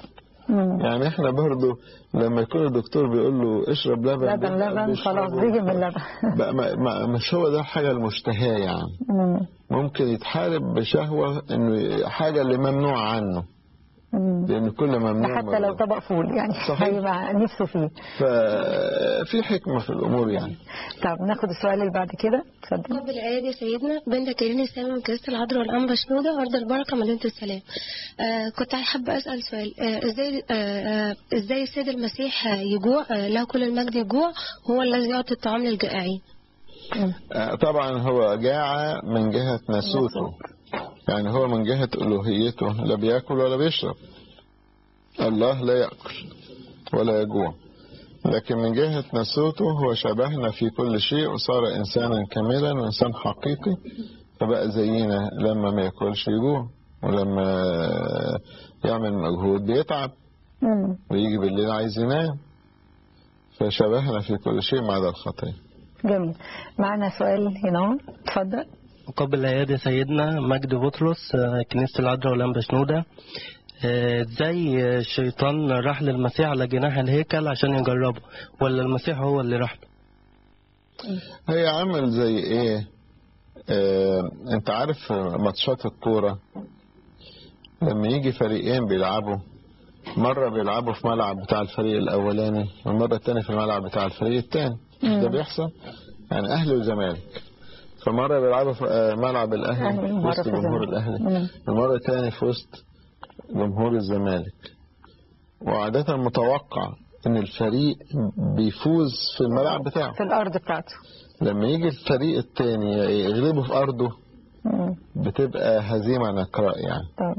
مم. يعني احنا برضو لما يكون الدكتور بيقول له اشرب لبن لبن بيبقى لبن بيشرب خلاص زي من اللبن بقى ما ما مش هو ده الحاجة المشتهاة يعني مم. ممكن يتحارب بشهوة انه حاجة اللي ممنوع عنه مم. لان كل ده ممنوع حتى لو مرغوب. طبق فول يعني صحيح. هيبقى نفسه فيه ففي حكمة في الامور يعني طب ناخد السؤال اللي بعد كده اتفضل قبل العيد يا سيدنا بنت كريم السلام من كنيسة العذراء والأنبا شنودة أرض البركة مدينة السلام آه كنت حابة أسأل سؤال آه إزاي آه آه إزاي السيد المسيح آه، يجوع آه له كل المجد يجوع هو الذي يعطي الطعام للجائعين مم. آه، طبعا هو جاع من جهة ناسوته يعني هو من جهة ألوهيته لا بياكل ولا بيشرب الله لا يأكل ولا يجوع لكن من جهة ناسوته هو شبهنا في كل شيء وصار إنسانا كاملا إنسان حقيقي فبقى زينا لما ما ياكلش يجوع ولما يعمل مجهود بيتعب مم. ويجي بالليل عايز ينام فشبهنا في كل شيء ما عدا الخطية جميل معنا سؤال هنا اتفضل قبل العيادة سيدنا مجد بطرس آه، كنيسة العذراء والأنبا شنودة آه، ازاي الشيطان راح للمسيح على جناح الهيكل عشان يجربه ولا المسيح هو اللي راح له هي عامل زي ايه آه، انت عارف ماتشات الكورة لما يجي فريقين بيلعبوا مرة بيلعبوا في ملعب بتاع الفريق الأولاني والمرة التانية في الملعب بتاع الفريق التاني مش ده بيحصل يعني أهلي وزمالك فمرة بيلعبوا في آه، ملعب الأهلي أهلي، في مرة وسط في جمهور الزمالك. الأهلي مم. المرة التانية في وسط جمهور الزمالك وعادة متوقع إن الفريق بيفوز في الملعب بتاعه في الأرض بتاعته لما يجي الفريق التاني يغلبه في أرضه مم. بتبقى هزيمة نقراء يعني طب.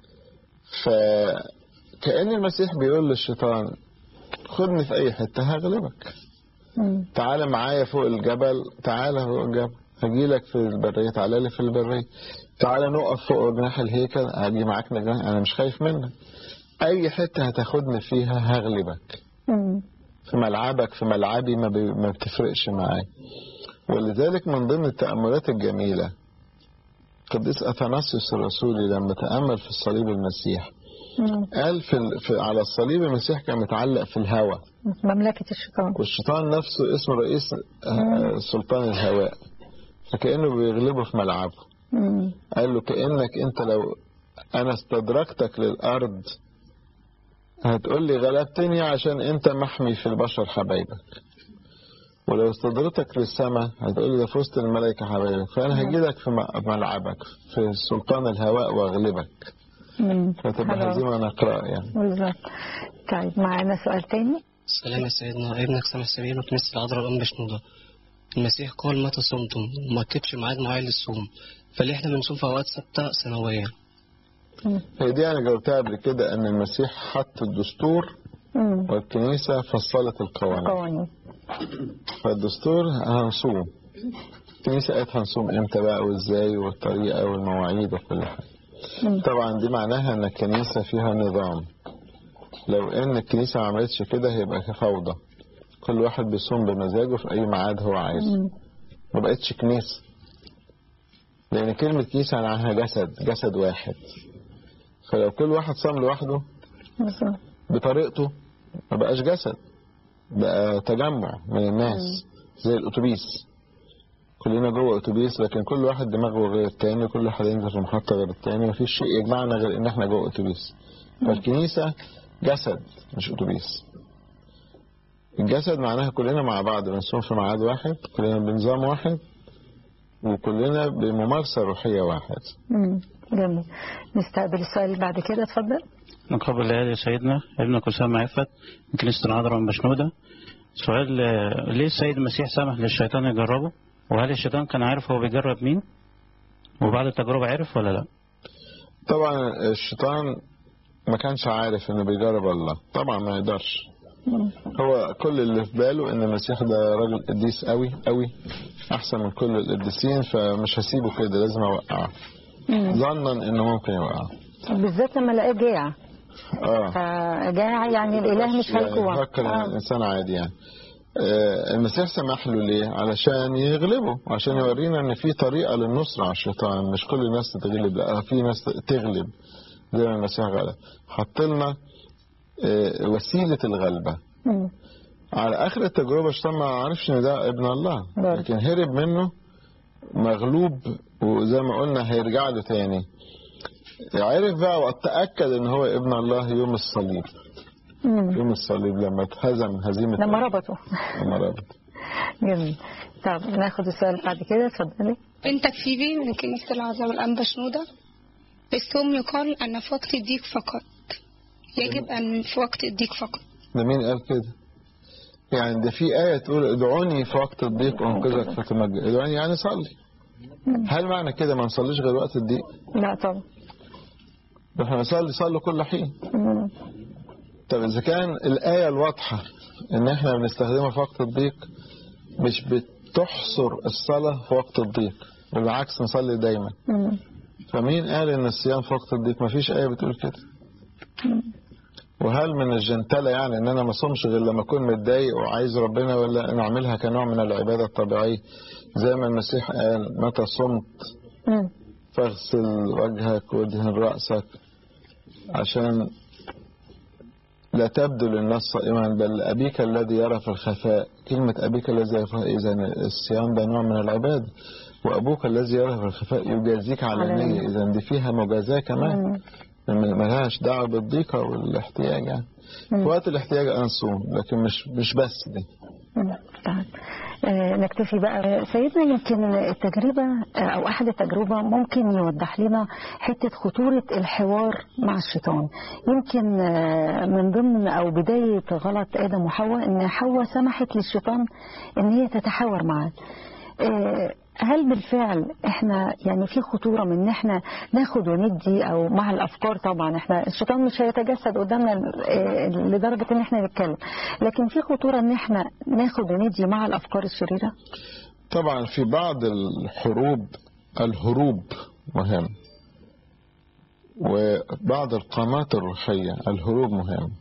فكأن المسيح بيقول للشيطان خدني في أي حتة هغلبك مم. تعالى معايا فوق الجبل تعالى فوق الجبل هجيلك في البرية تعالى لي في البرية تعالى نقف فوق جناح الهيكل هاجي معاك نجاح أنا مش خايف منك أي حتة هتاخدني فيها هغلبك مم. في ملعبك في ملعبي ما, بي ما بتفرقش معايا ولذلك من ضمن التأملات الجميلة قديس أثناسيوس الرسولي لما تأمل في الصليب المسيح مم. قال في, ال- في على الصليب المسيح كان متعلق في الهواء مملكة الشيطان والشيطان نفسه اسمه رئيس آه، سلطان الهواء فكأنه بيغلبه في ملعبه مم. قال له كأنك انت لو انا استدركتك للارض هتقول لي غلبتني عشان انت محمي في البشر حبايبك ولو استدرتك للسماء هتقول لي ده في وسط الملائكة حبايبك فانا هجيلك في م- ملعبك في سلطان الهواء واغلبك مم. فتبقى حلو. هزيمة نقراء يعني بالظبط طيب معانا سؤال تاني سلام يا سيدنا ابنك سامح سبيل وكنيسة العذراء والأنبا شنودة المسيح قال متى صمتم وما كتش ميعاد معين للصوم فليه احنا بنصوم في أوقات ثابتة سنوية مم. هي دي انا جاوبتها قبل كده ان المسيح حط الدستور مم. والكنيسة فصلت القوانين قوانين فالدستور هنصوم الكنيسة قالت هنصوم امتى بقى وازاي والطريقة والمواعيد وكل حاجة مم. طبعا دي معناها ان الكنيسة فيها نظام لو ان الكنيسة ما عملتش كده هيبقى فوضى كل واحد بيصوم بمزاجه في اي ميعاد هو عايزه مم. ما بقتش كنيسة لان كلمة كنيسة عنها جسد جسد واحد فلو كل واحد صام لوحده بالظبط بطريقته ما بقاش جسد بقى تجمع من الناس زي الاتوبيس كلنا جوه اتوبيس لكن كل واحد دماغه غير التاني وكل واحد ينزل في محطه غير التاني مفيش شيء يجمعنا غير ان احنا جوه اتوبيس فالكنيسه جسد مش اتوبيس الجسد معناها كلنا مع بعض بنصوم في ميعاد واحد كلنا بنظام واحد وكلنا بممارسه روحيه واحد مم. جميل نستقبل السؤال اللي بعد كده اتفضل من قبل العيادة يا سيدنا ابنك أسامة عفت من كنيسة العذراء بشنودة سؤال آه، ليه السيد المسيح سمح للشيطان يجربه وهل الشيطان كان عارف هو بيجرب مين وبعد التجربة عرف ولا لا طبعا الشيطان ما كانش عارف انه بيجرب الله طبعا ما يقدرش هو كل اللي في باله ان المسيح ده راجل قديس قوي قوي احسن من كل القديسين فمش هسيبه كده لازم اوقعه مم. ظنا انه ممكن يوقعه بالذات لما لقاه جاع اه فجاع يعني الاله مش يعني هيجوع فكر آه. الانسان عادي يعني آه، المسيح سمح له ليه علشان يغلبه عشان يورينا ان في طريقه للنصره على الشيطان مش كل الناس تتغلب لا في ناس تغلب زي ما المسيح غلب حط لنا آه، وسيلة الغلبة مم. على آخر التجربة الشيطان ما عرفش إن ده ابن الله نعم. لكن هرب منه مغلوب وزي ما قلنا هيرجع له تاني عرف بقى وتأكد إن هو ابن الله يوم الصليب مم. يوم الصليب لما اتهزم هزيمة لما ربطوا لما ربط جميل طب ناخد السؤال بعد كده اتفضلي بنتك فيبي من كنيسة العذراء الأنبا شنودة الصوم يقال أن في وقت الضيق فقط يجب أن في وقت الضيق فقط ده مين قال كده يعني ده في آية تقول ادعوني في وقت الضيق أنقذك فتمجد ادعوني يعني صلي هل معنى كده ما نصليش غير وقت الضيق لا طبعا ده احنا نصلي صلي كل حين مم. طب إذا كان الآية الواضحة إن إحنا بنستخدمها في وقت الضيق مش بتحصر الصلاة في وقت الضيق بالعكس نصلي دايما مم. فمين قال إن الصيام في وقت الضيق مفيش آية بتقول كده وهل من الجنتلة يعني إن أنا ما صومش غير لما أكون متضايق وعايز ربنا ولا نعملها كنوع من العبادة الطبيعية زي ما المسيح قال متى صمت مم. فاغسل وجهك وادهن رأسك عشان لا تبدو للناس صائما بل أبيك الذي يرى في الخفاء كلمة أبيك الذي يرى في الخفاء إذا الصيام ده نوع من العبادة وأبوك الذي يرى في الخفاء يجازيك على على النية إذا دي فيها مجازاة كمان مم. ملهاش دعوة بالضيقة والاحتياج يعني في وقت الاحتياج أنصوم لكن مش مش بس دي مم. طيب آه، نكتفي بقى سيدنا يمكن التجربة آه، أو أحد التجربة ممكن يوضح لنا حتة خطورة الحوار مع الشيطان يمكن آه، من ضمن أو بداية غلط آدم وحواء إن حواء سمحت للشيطان إن هي تتحاور معاه آه، هل بالفعل احنا يعني في خطوره من ان احنا ناخد وندي او مع الافكار طبعا احنا الشيطان مش هيتجسد قدامنا آه، لدرجه ان احنا نتكلم لكن في خطوره ان احنا ناخد وندي مع الافكار الشريره طبعا في بعض الحروب الهروب مهم وبعض القامات الروحية الهروب مهم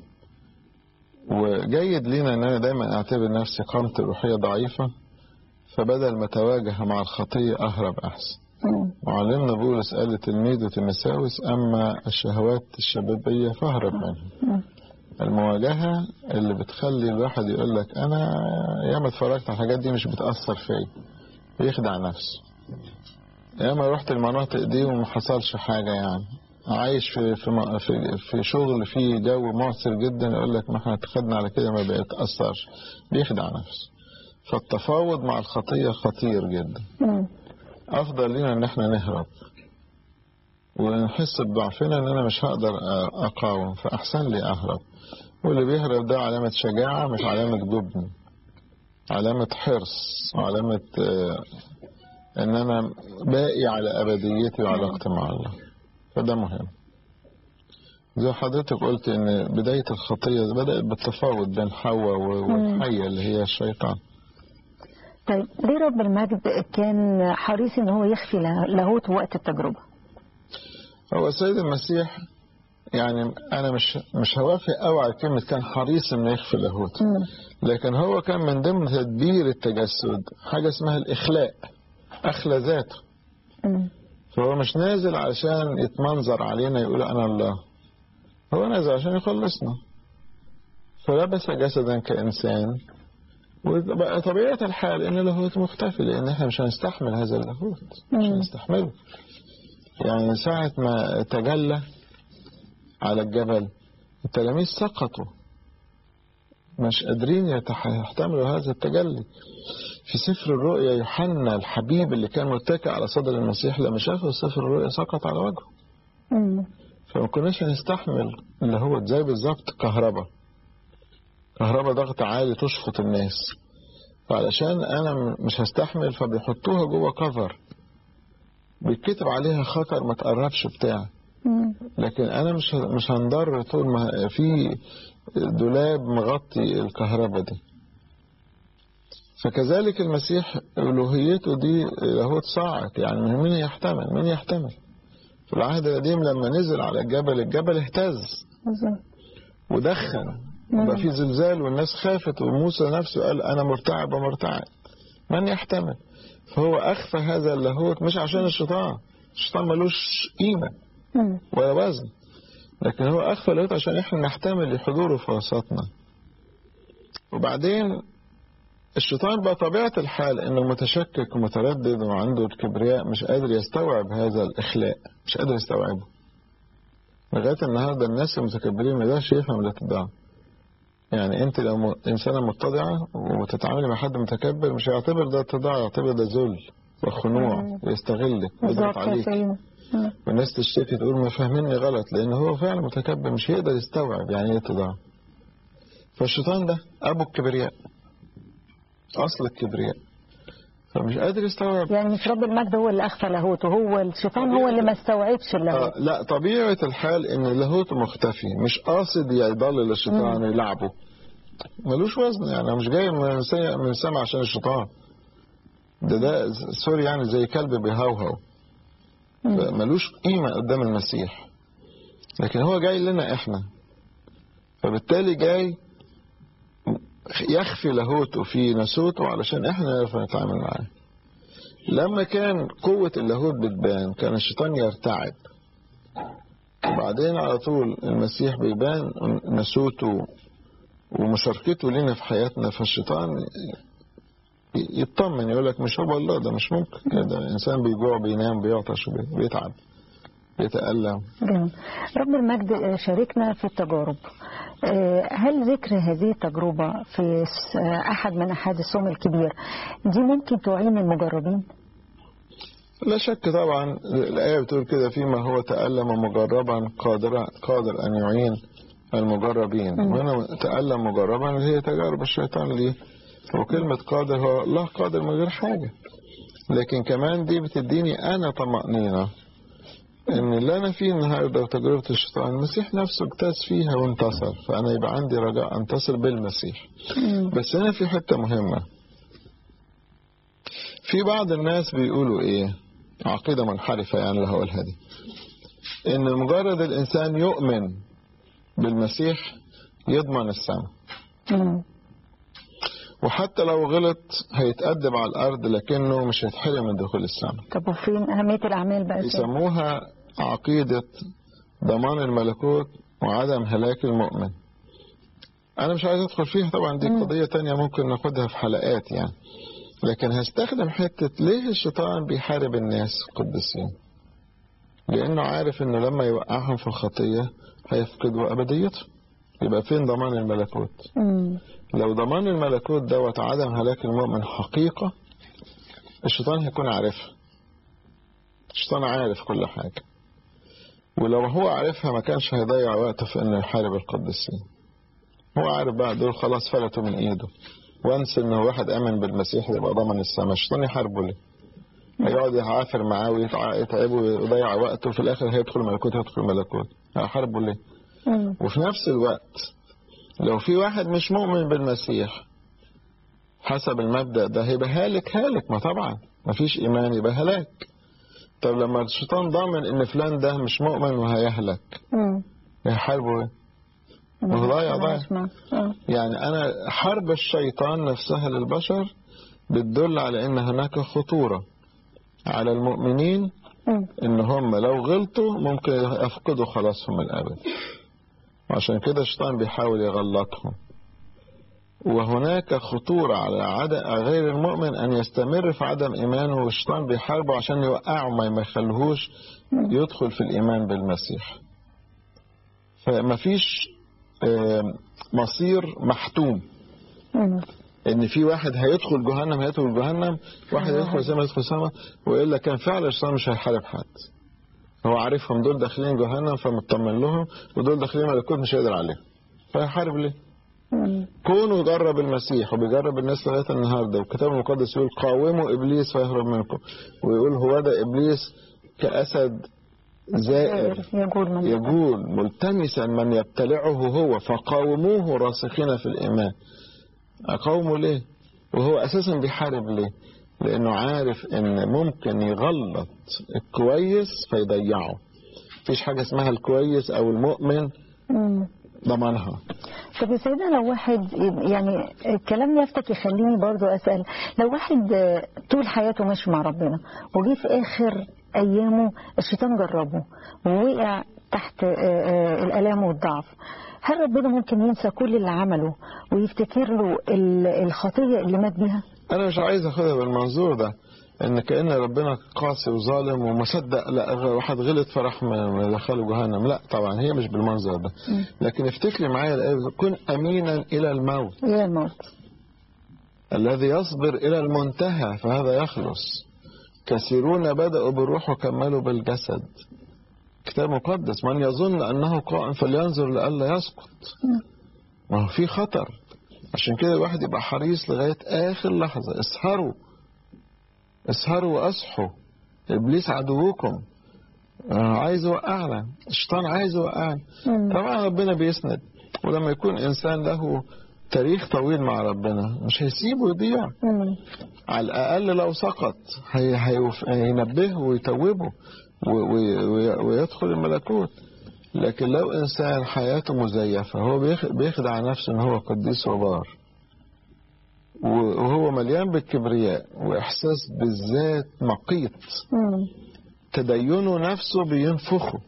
وجيد لينا ان انا دايما اعتبر نفسي قامتي الروحية ضعيفة فبدل ما اتواجه مع الخطية اهرب احسن مم. وعلمنا بولس قال لتلميذه تيمساوس اما الشهوات الشبابية فاهرب منها مم. المواجهة اللي بتخلي الواحد يقول لك أنا ياما اتفرجت على الحاجات دي مش بتأثر فيا بيخدع نفسه ياما رحت المناطق دي وما حصلش حاجة يعني عايش في في م- في, في شغل فيه جو معسر جدا يقول لك ما احنا اتخذنا على كده ما بيتأثرش بيخدع نفسه فالتفاوض مع الخطية خطير جدا مم. افضل لنا ان احنا نهرب ونحس بضعفنا ان انا مش هقدر أ- اقاوم فاحسن لي اهرب واللي بيهرب ده علامة شجاعة مش علامة جبن علامة حرص وعلامة آه، ان انا باقي على ابديتي وعلاقتي مع الله فده مهم زي حضرتك قلت ان بداية الخطية بدأت بالتفاوض بين حواء و- والحية اللي هي الشيطان طيب ليه رب المجد كان حريص ان هو يخفي له- لاهوت وقت التجربه هو السيد المسيح يعني انا مش مش هوافق قوي على كلمه كان حريص انه يخفي لاهوت مم. لكن هو كان من ضمن تدبير التجسد حاجه اسمها الاخلاء اخلى ذاته مم. فهو مش نازل عشان يتمنظر علينا يقول انا الله هو نازل عشان يخلصنا فلبس جسدا كانسان وبقى طبيعة الحال ان اللاهوت مختفي لان احنا مش هنستحمل هذا اللاهوت مش مم. هنستحمله يعني ساعة ما تجلى على الجبل التلاميذ سقطوا مش قادرين يتح- يحتملوا هذا التجلي في سفر الرؤيا يوحنا الحبيب اللي كان متكئ على صدر المسيح لما شافه سفر الرؤيا سقط على وجهه مم. فما كناش هنستحمل اللي هو زي بالظبط كهرباء كهرباء ضغط عالي تشفط الناس فعلشان انا م- مش هستحمل فبيحطوها جوه كفر بيتكتب عليها خطر ما تقربش بتاع مم. لكن انا مش ه- مش هنضر طول ما في دولاب مغطي الكهرباء دي فكذلك المسيح الوهيته دي لاهوت صاعد يعني من مين يحتمل مين يحتمل في العهد القديم لما نزل على الجبل الجبل اهتز بالظبط. ودخن مم. وبقى في زلزال والناس خافت وموسى نفسه قال انا مرتعب ومرتعب من يحتمل فهو اخفى هذا اللاهوت مش عشان الشيطان الشيطان ملوش قيمه مم. ولا وزن لكن هو أخفى لاهوت عشان إحنا نحتمل لحضوره في وسطنا وبعدين الشيطان بقى طبيعة الحال إنه متشكك ومتردد وعنده الكبرياء مش قادر يستوعب هذا الإخلاء مش قادر يستوعبه لغاية النهاردة الناس المتكبرين ما يقدرش يفهم الاتضاع يعني انت لو م- انسانة متضعة وتتعاملي مع حد متكبر مش هيعتبر ده اتضاع يعتبر ده ذل وخنوع ويستغلك ويضغط بالظبط يا عليك سيدنا مم. والناس تشتكي تقول ما فاهميني غلط لان هو فعلا متكبر مش هيقدر يستوعب يعني ايه اتضاع فالشيطان ده ابو الكبرياء اصل الكبرياء فمش قادر يستوعب يعني مش رب المجد هو اللي اخفى لاهوته هو الشيطان هو اللي ما استوعبش اللاهوت آه لا طبيعة الحال ان اللاهوت مختفي مش قاصد يضلل الشيطان ويلعبه ملوش وزن يعني مش جاي من سي- من سما عشان الشيطان ده ده سوري يعني زي كلب بيهوهو ملوش قيمة قدام المسيح لكن هو جاي لنا احنا فبالتالي جاي يخفي لاهوته في ناسوته علشان احنا نعرف نتعامل معاه لما كان قوة اللاهوت بتبان كان الشيطان يرتعب وبعدين على طول المسيح بيبان نسوته ومشاركته لنا في حياتنا فالشيطان يطمن يقول لك مش هو الله ده مش ممكن كده الانسان بيجوع بينام بيعطش وبي- بيتعب بيتألم جميل. رب المجد شاركنا في التجارب آه، هل ذكر هذه التجربة في س- أحد من أحد الصوم الكبير دي ممكن تعين المجربين؟ لا شك طبعا الآية بتقول كده فيما هو تألم مجربا قادر قادر أن يعين المجربين وهنا تألم مجربا اللي هي تجارب الشيطان ليه وكلمة قادر هو الله قادر من غير حاجة لكن كمان دي بتديني أنا طمأنينة إن اللي أنا فيه النهاردة وتجربة الشيطان المسيح نفسه اجتاز فيها وانتصر فأنا يبقى عندي رجاء أنتصر بالمسيح بس هنا في حتة مهمة في بعض الناس بيقولوا ايه عقيدة منحرفة يعني اللي هقولها دي ان مجرد الانسان يؤمن بالمسيح يضمن السماء مم. وحتى لو غلط هيتأدب على الارض لكنه مش هيتحرم من دخول السماء طب وفين أهمية الأعمال بقى؟ سيدنا؟ يسموها عقيدة ضمان الملكوت وعدم هلاك المؤمن أنا مش عايز أدخل فيها طبعا دي قضية تانية ممكن ناخدها في حلقات يعني لكن هستخدم حتة ليه الشيطان بيحارب الناس القديسين لأنه عارف إنه لما يوقعهم في الخطية هيفقدوا أبديتهم يبقى فين ضمان الملكوت مم. لو ضمان الملكوت دوت عدم هلاك المؤمن حقيقة الشيطان هيكون عارفها الشيطان عارف كل حاجة ولو هو عارفها ما كانش هيضيع وقته في انه يحارب القديسين هو عارف بقى دول خلاص فلتوا من ايده وانس ان واحد امن بالمسيح يبقى ضمن السماء الشيطان يحاربه ليه هيقعد يعافر معاه ويتع- يتعبه ويضيع وقته في الاخر هيدخل ملكوت هيدخل ملكوت هيحاربه ليه مم. وفي نفس الوقت لو في واحد مش مؤمن بالمسيح حسب المبدأ ده هيبقى هالك هالك ما طبعا ما فيش إيمان يبقى هلاك طب لما الشيطان ضامن إن فلان ده مش مؤمن وهيهلك مم. هيحاربه إيه؟ ما هو ضايع ضايع اسمع. آه. يعني أنا حرب الشيطان نفسها للبشر بتدل على إن هناك خطورة على المؤمنين مم. ان هم لو غلطوا ممكن يفقدوا خلاصهم الابد وعشان كده الشيطان بيحاول يغلطهم وهناك خطورة على عد- غير المؤمن أن يستمر في عدم إيمانه والشيطان بيحاربه عشان يوقعه ما يخليهوش يدخل في الإيمان بالمسيح فما فيش آم، مصير محتوم مم. ان في واحد هيدخل جهنم هيدخل جهنم واحد هيدخل سما يدخل سما والا كان فعلا الشيطان مش هيحارب حد هو عارفهم دول داخلين جهنم فمطمن لهم ودول داخلين ملكوت مش هيقدر عليهم فيحارب ليه؟ مم. كونوا جرب المسيح وبيجرب الناس لغايه النهارده والكتاب المقدس يقول قاوموا ابليس فيهرب منكم ويقول هو ده ابليس كاسد زائر يقول من يقول ملتمسا من يبتلعه هو فقاوموه راسخين في الإيمان أقاوموا ليه وهو أساسا بيحارب ليه لأنه عارف إن ممكن يغلط الكويس فيضيعه مفيش حاجة اسمها الكويس أو المؤمن مم. ضمانها طب يا سيدنا لو واحد يعني الكلام يفتك يخليني برضو أسأل لو واحد آه، طول حياته ماشي مع ربنا وجي في آخر أيامه الشيطان جربه ووقع تحت آه، آه، الآلام والضعف هل ربنا ممكن ينسى كل اللي عمله ويفتكر له ال- الخطية اللي مات بيها؟ انا مش عايز اخدها بالمنظور ده ان كأن ربنا قاسي وظالم ومصدق لا واحد غلط فراح م- مدخله جهنم لا طبعا هي مش بالمنظر ده لكن افتكري معايا الآية بتقول، كن امينا الى الموت إلى الموت الذي يصبر الى المنتهى فهذا يخلص كثيرون بدأوا بالروح وكملوا بالجسد كتاب مقدس من يظن انه قائم فلينظر لئلا يسقط ما هو في خطر عشان كده الواحد يبقى حريص لغاية آخر لحظة اسهروا اسهروا وأصحوا إبليس عدوكم آه، عايز يوقعنا الشيطان عايز يوقعنا مم. طبعا ربنا بيسند ولما يكون إنسان له تاريخ طويل مع ربنا مش هيسيبه يضيع مم. على الأقل لو سقط هي هيوف- هينبهه ويتوبه و- و- وي- ويدخل الملكوت لكن لو إنسان حياته مزيفة هو بيخ- بيخدع نفسه إن هو قديس وبار و- وهو مليان بالكبرياء وإحساس بالذات مقيت مم. تدينه نفسه بينفخه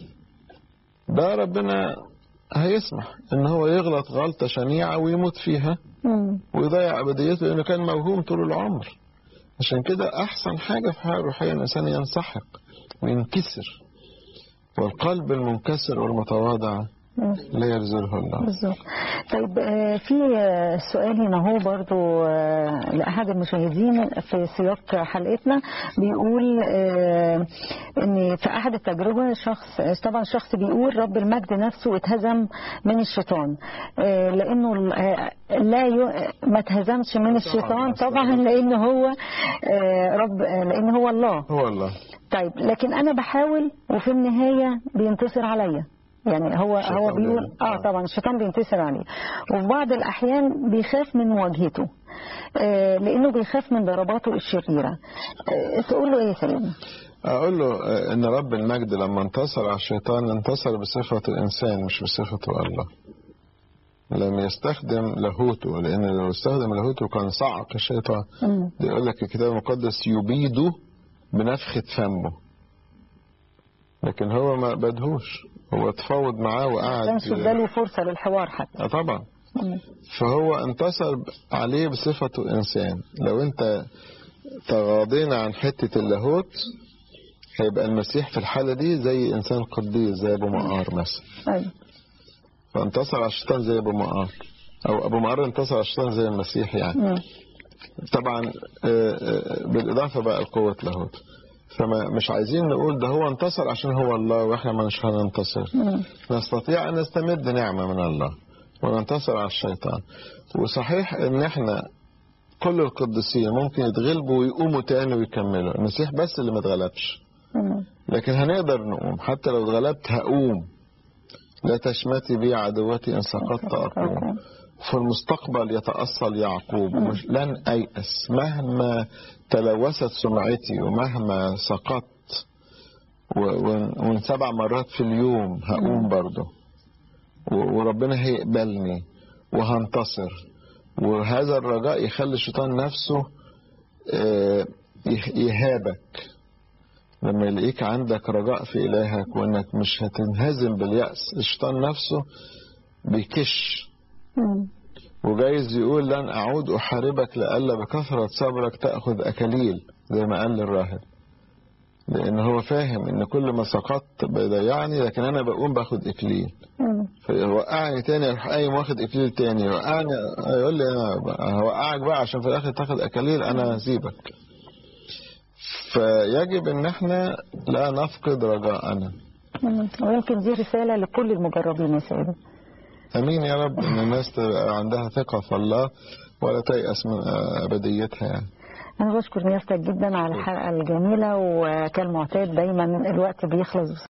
ده ربنا هيسمح إن هو يغلط غلطة شنيعة ويموت فيها مم. ويضيع أبديته لأنه كان موهوم طول العمر عشان كده أحسن حاجة في حياة الروحية إن الإنسان ينسحق وينكسر والقلب المنكسر والمتواضع مم. لا يرزله الله بالظبط طيب آه، في آه، سؤال هنا هو برضو آه، لأحد المشاهدين في سياق حلقتنا بيقول آه، ان في احد التجربة شخص طبعا شخص بيقول رب المجد نفسه اتهزم من الشيطان آه، لانه آه، لا ي... ما اتهزمش من الشيطان طبعا لان هو آه، رب آه، لان هو الله هو الله طيب لكن انا بحاول وفي النهايه بينتصر عليا يعني هو الشيطان هو بيقول بي- اه طبعا الشيطان بينتصر عليه وفي بعض الاحيان بيخاف من مواجهته آه لانه بيخاف من ضرباته الشريره آه تقول له ايه يا سيدنا أقول له آه، إن رب المجد لما انتصر على الشيطان انتصر بصفة الإنسان مش بصفة الله لم يستخدم لاهوته لأن لو استخدم لاهوته كان صعق الشيطان مم. ده يقول لك الكتاب المقدس يبيده بنفخة فمه لكن هو ما بدهوش هو تفاوض معاه وقعد كانش اداله فرصه للحوار حتى آه طبعا مم. فهو انتصر عليه بصفته إنسان لو أنت تغاضينا عن حتة اللاهوت هيبقى المسيح في الحالة دي زي إنسان قديس زي أبو مقار مثلا أيوة. فانتصر على الشيطان زي أبو مقار أو أبو مقار انتصر على الشيطان زي المسيح يعني مم. طبعا آه، آه، بالإضافة بقى لقوة لاهوت فما مش عايزين نقول ده هو انتصر عشان هو الله واحنا مش هننتصر مم. نستطيع أن نستمد نعمة من الله وننتصر على الشيطان وصحيح ان احنا كل القديسين ممكن يتغلبوا ويقوموا تاني ويكملوا المسيح بس اللي ما اتغلبش مم. لكن هنقدر نقوم حتى لو اتغلبت هقوم لا تشمتي بي عدوتي ان سقطت اقوم في المستقبل يتأصل يعقوب مش لن أيأس مهما تلوثت سمعتي ومهما سقطت و- و- ومن سبع مرات في اليوم هقوم برضه و- وربنا هيقبلني وهنتصر وهذا الرجاء يخلي الشيطان نفسه آه، يه- يهابك لما يلاقيك عندك رجاء في إلهك وإنك مش هتنهزم باليأس الشيطان نفسه بيكش مم. وجايز يقول لن أعود أحاربك لألا بكثرة صبرك تأخذ أكاليل زي ما قال للراهب لأن هو فاهم إن كل ما سقطت بيضيعني لكن أنا بقوم باخد إكليل مم. فيوقعني تاني أروح قايم واخد إكليل تاني يوقعني يقول لي أنا هوقعك بقى عشان في الآخر تاخد أكاليل أنا هسيبك فيجب إن إحنا لا نفقد رجاءنا مم. ويمكن دي رسالة لكل المجربين يا سيدي امين يا رب ان الناس تبقى عندها ثقه في الله ولا تيأس من ابديتها يعني أنا بشكر نيافتك جدا على الحلقة الجميلة وكالمعتاد دايما الوقت بيخلص